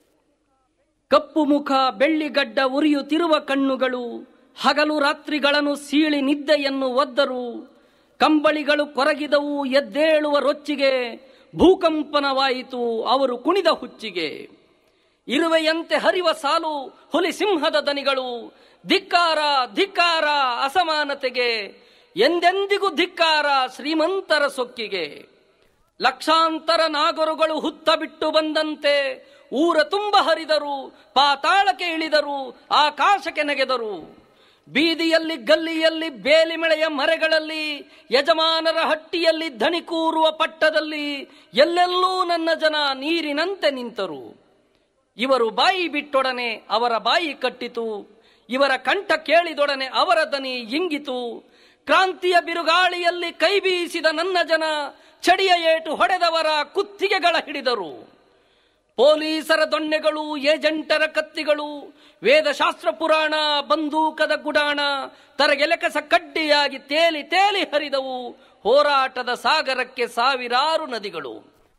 ಕಪ್ಪು ಮುಖ ಬೆಳ್ಳಿಗಡ್ಡ ಉರಿಯುತ್ತಿರುವ ಕಣ್ಣುಗಳು ಹಗಲು ರಾತ್ರಿಗಳನ್ನು ಸೀಳಿ ನಿದ್ದೆಯನ್ನು ಒದ್ದರು ಕಂಬಳಿಗಳು ಕೊರಗಿದವು ಎದ್ದೇಳುವ ರೊಚ್ಚಿಗೆ ಭೂಕಂಪನವಾಯಿತು ಅವರು ಕುಣಿದ ಹುಚ್ಚಿಗೆ ಇರುವೆಯಂತೆ ಹರಿವ ಸಾಲು ಹುಲಿ ಸಿಂಹದ ದನಿಗಳು ಧಿಕ್ಕಾರ ಧಿಕ್ಕಾರ ಅಸಮಾನತೆಗೆ ಎಂದೆಂದಿಗೂ ಧಿಕ್ಕಾರ ಶ್ರೀಮಂತರ ಸೊಕ್ಕಿಗೆ ಲಕ್ಷಾಂತರ ನಾಗರುಗಳು ಹುತ್ತ ಬಿಟ್ಟು ಬಂದಂತೆ ಊರ ತುಂಬ ಹರಿದರು ಪಾತಾಳಕ್ಕೆ ಇಳಿದರು ಆಕಾಶಕ್ಕೆ ನೆಗೆದರು ಬೀದಿಯಲ್ಲಿ ಗಲ್ಲಿಯಲ್ಲಿ ಬೇಲಿಮೆಳೆಯ ಮರೆಗಳಲ್ಲಿ ಯಜಮಾನರ ಹಟ್ಟಿಯಲ್ಲಿ ಧನಿ ಕೂರುವ ಪಟ್ಟದಲ್ಲಿ ಎಲ್ಲೆಲ್ಲೂ ನನ್ನ ಜನ ನೀರಿನಂತೆ ನಿಂತರು ಇವರು ಬಾಯಿ ಬಿಟ್ಟೊಡನೆ ಅವರ ಬಾಯಿ ಕಟ್ಟಿತು ಇವರ ಕಂಠ ಕೇಳಿದೊಡನೆ ಅವರ ದನಿ ಇಂಗಿತು ಕ್ರಾಂತಿಯ ಬಿರುಗಾಳಿಯಲ್ಲಿ ಕೈ ಬೀಸಿದ ನನ್ನ ಜನ ಚಡಿಯ ಏಟು ಹೊಡೆದವರ ಕುತ್ತಿಗೆಗಳ ಹಿಡಿದರು ಪೊಲೀಸರ ದೊಣ್ಣೆಗಳು ಏಜೆಂಟರ ಕತ್ತಿಗಳು ವೇದಶಾಸ್ತ್ರ ಪುರಾಣ ಬಂದೂಕದ ಗುಡಾಣ ತರಗೆಲೆಕಸ ಕಡ್ಡಿಯಾಗಿ ತೇಲಿ ತೇಲಿ ಹರಿದವು ಹೋರಾಟದ ಸಾಗರಕ್ಕೆ ಸಾವಿರಾರು ನದಿಗಳು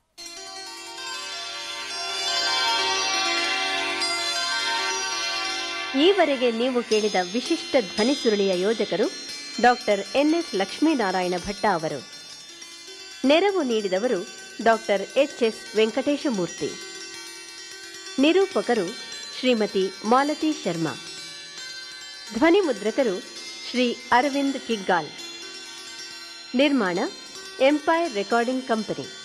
ಈವರೆಗೆ ನೀವು ಕೇಳಿದ ವಿಶಿಷ್ಟ ಧ್ವನಿ ಸುರುಳಿಯ ಯೋಜಕರು ಡಾಕ್ಟರ್ ಎನ್ಎಸ್ ಲಕ್ಷ್ಮೀನಾರಾಯಣ ಭಟ್ಟ ಅವರು ನೆರವು ನೀಡಿದವರು ಡಾಕ್ಟರ್ ಎಚ್ ಎಸ್ ವೆಂಕಟೇಶಮೂರ್ತಿ ನಿರೂಪಕರು ಶ್ರೀಮತಿ ಮಾಲತಿ ಶರ್ಮಾ ಧ್ವನಿ ಮುದ್ರಕರು ಶ್ರೀ ಅರವಿಂದ್ ಕಿಗ್ಗಾಲ್ ನಿರ್ಮಾಣ ಎಂಪೈರ್ ರೆಕಾರ್ಡಿಂಗ್ ಕಂಪನಿ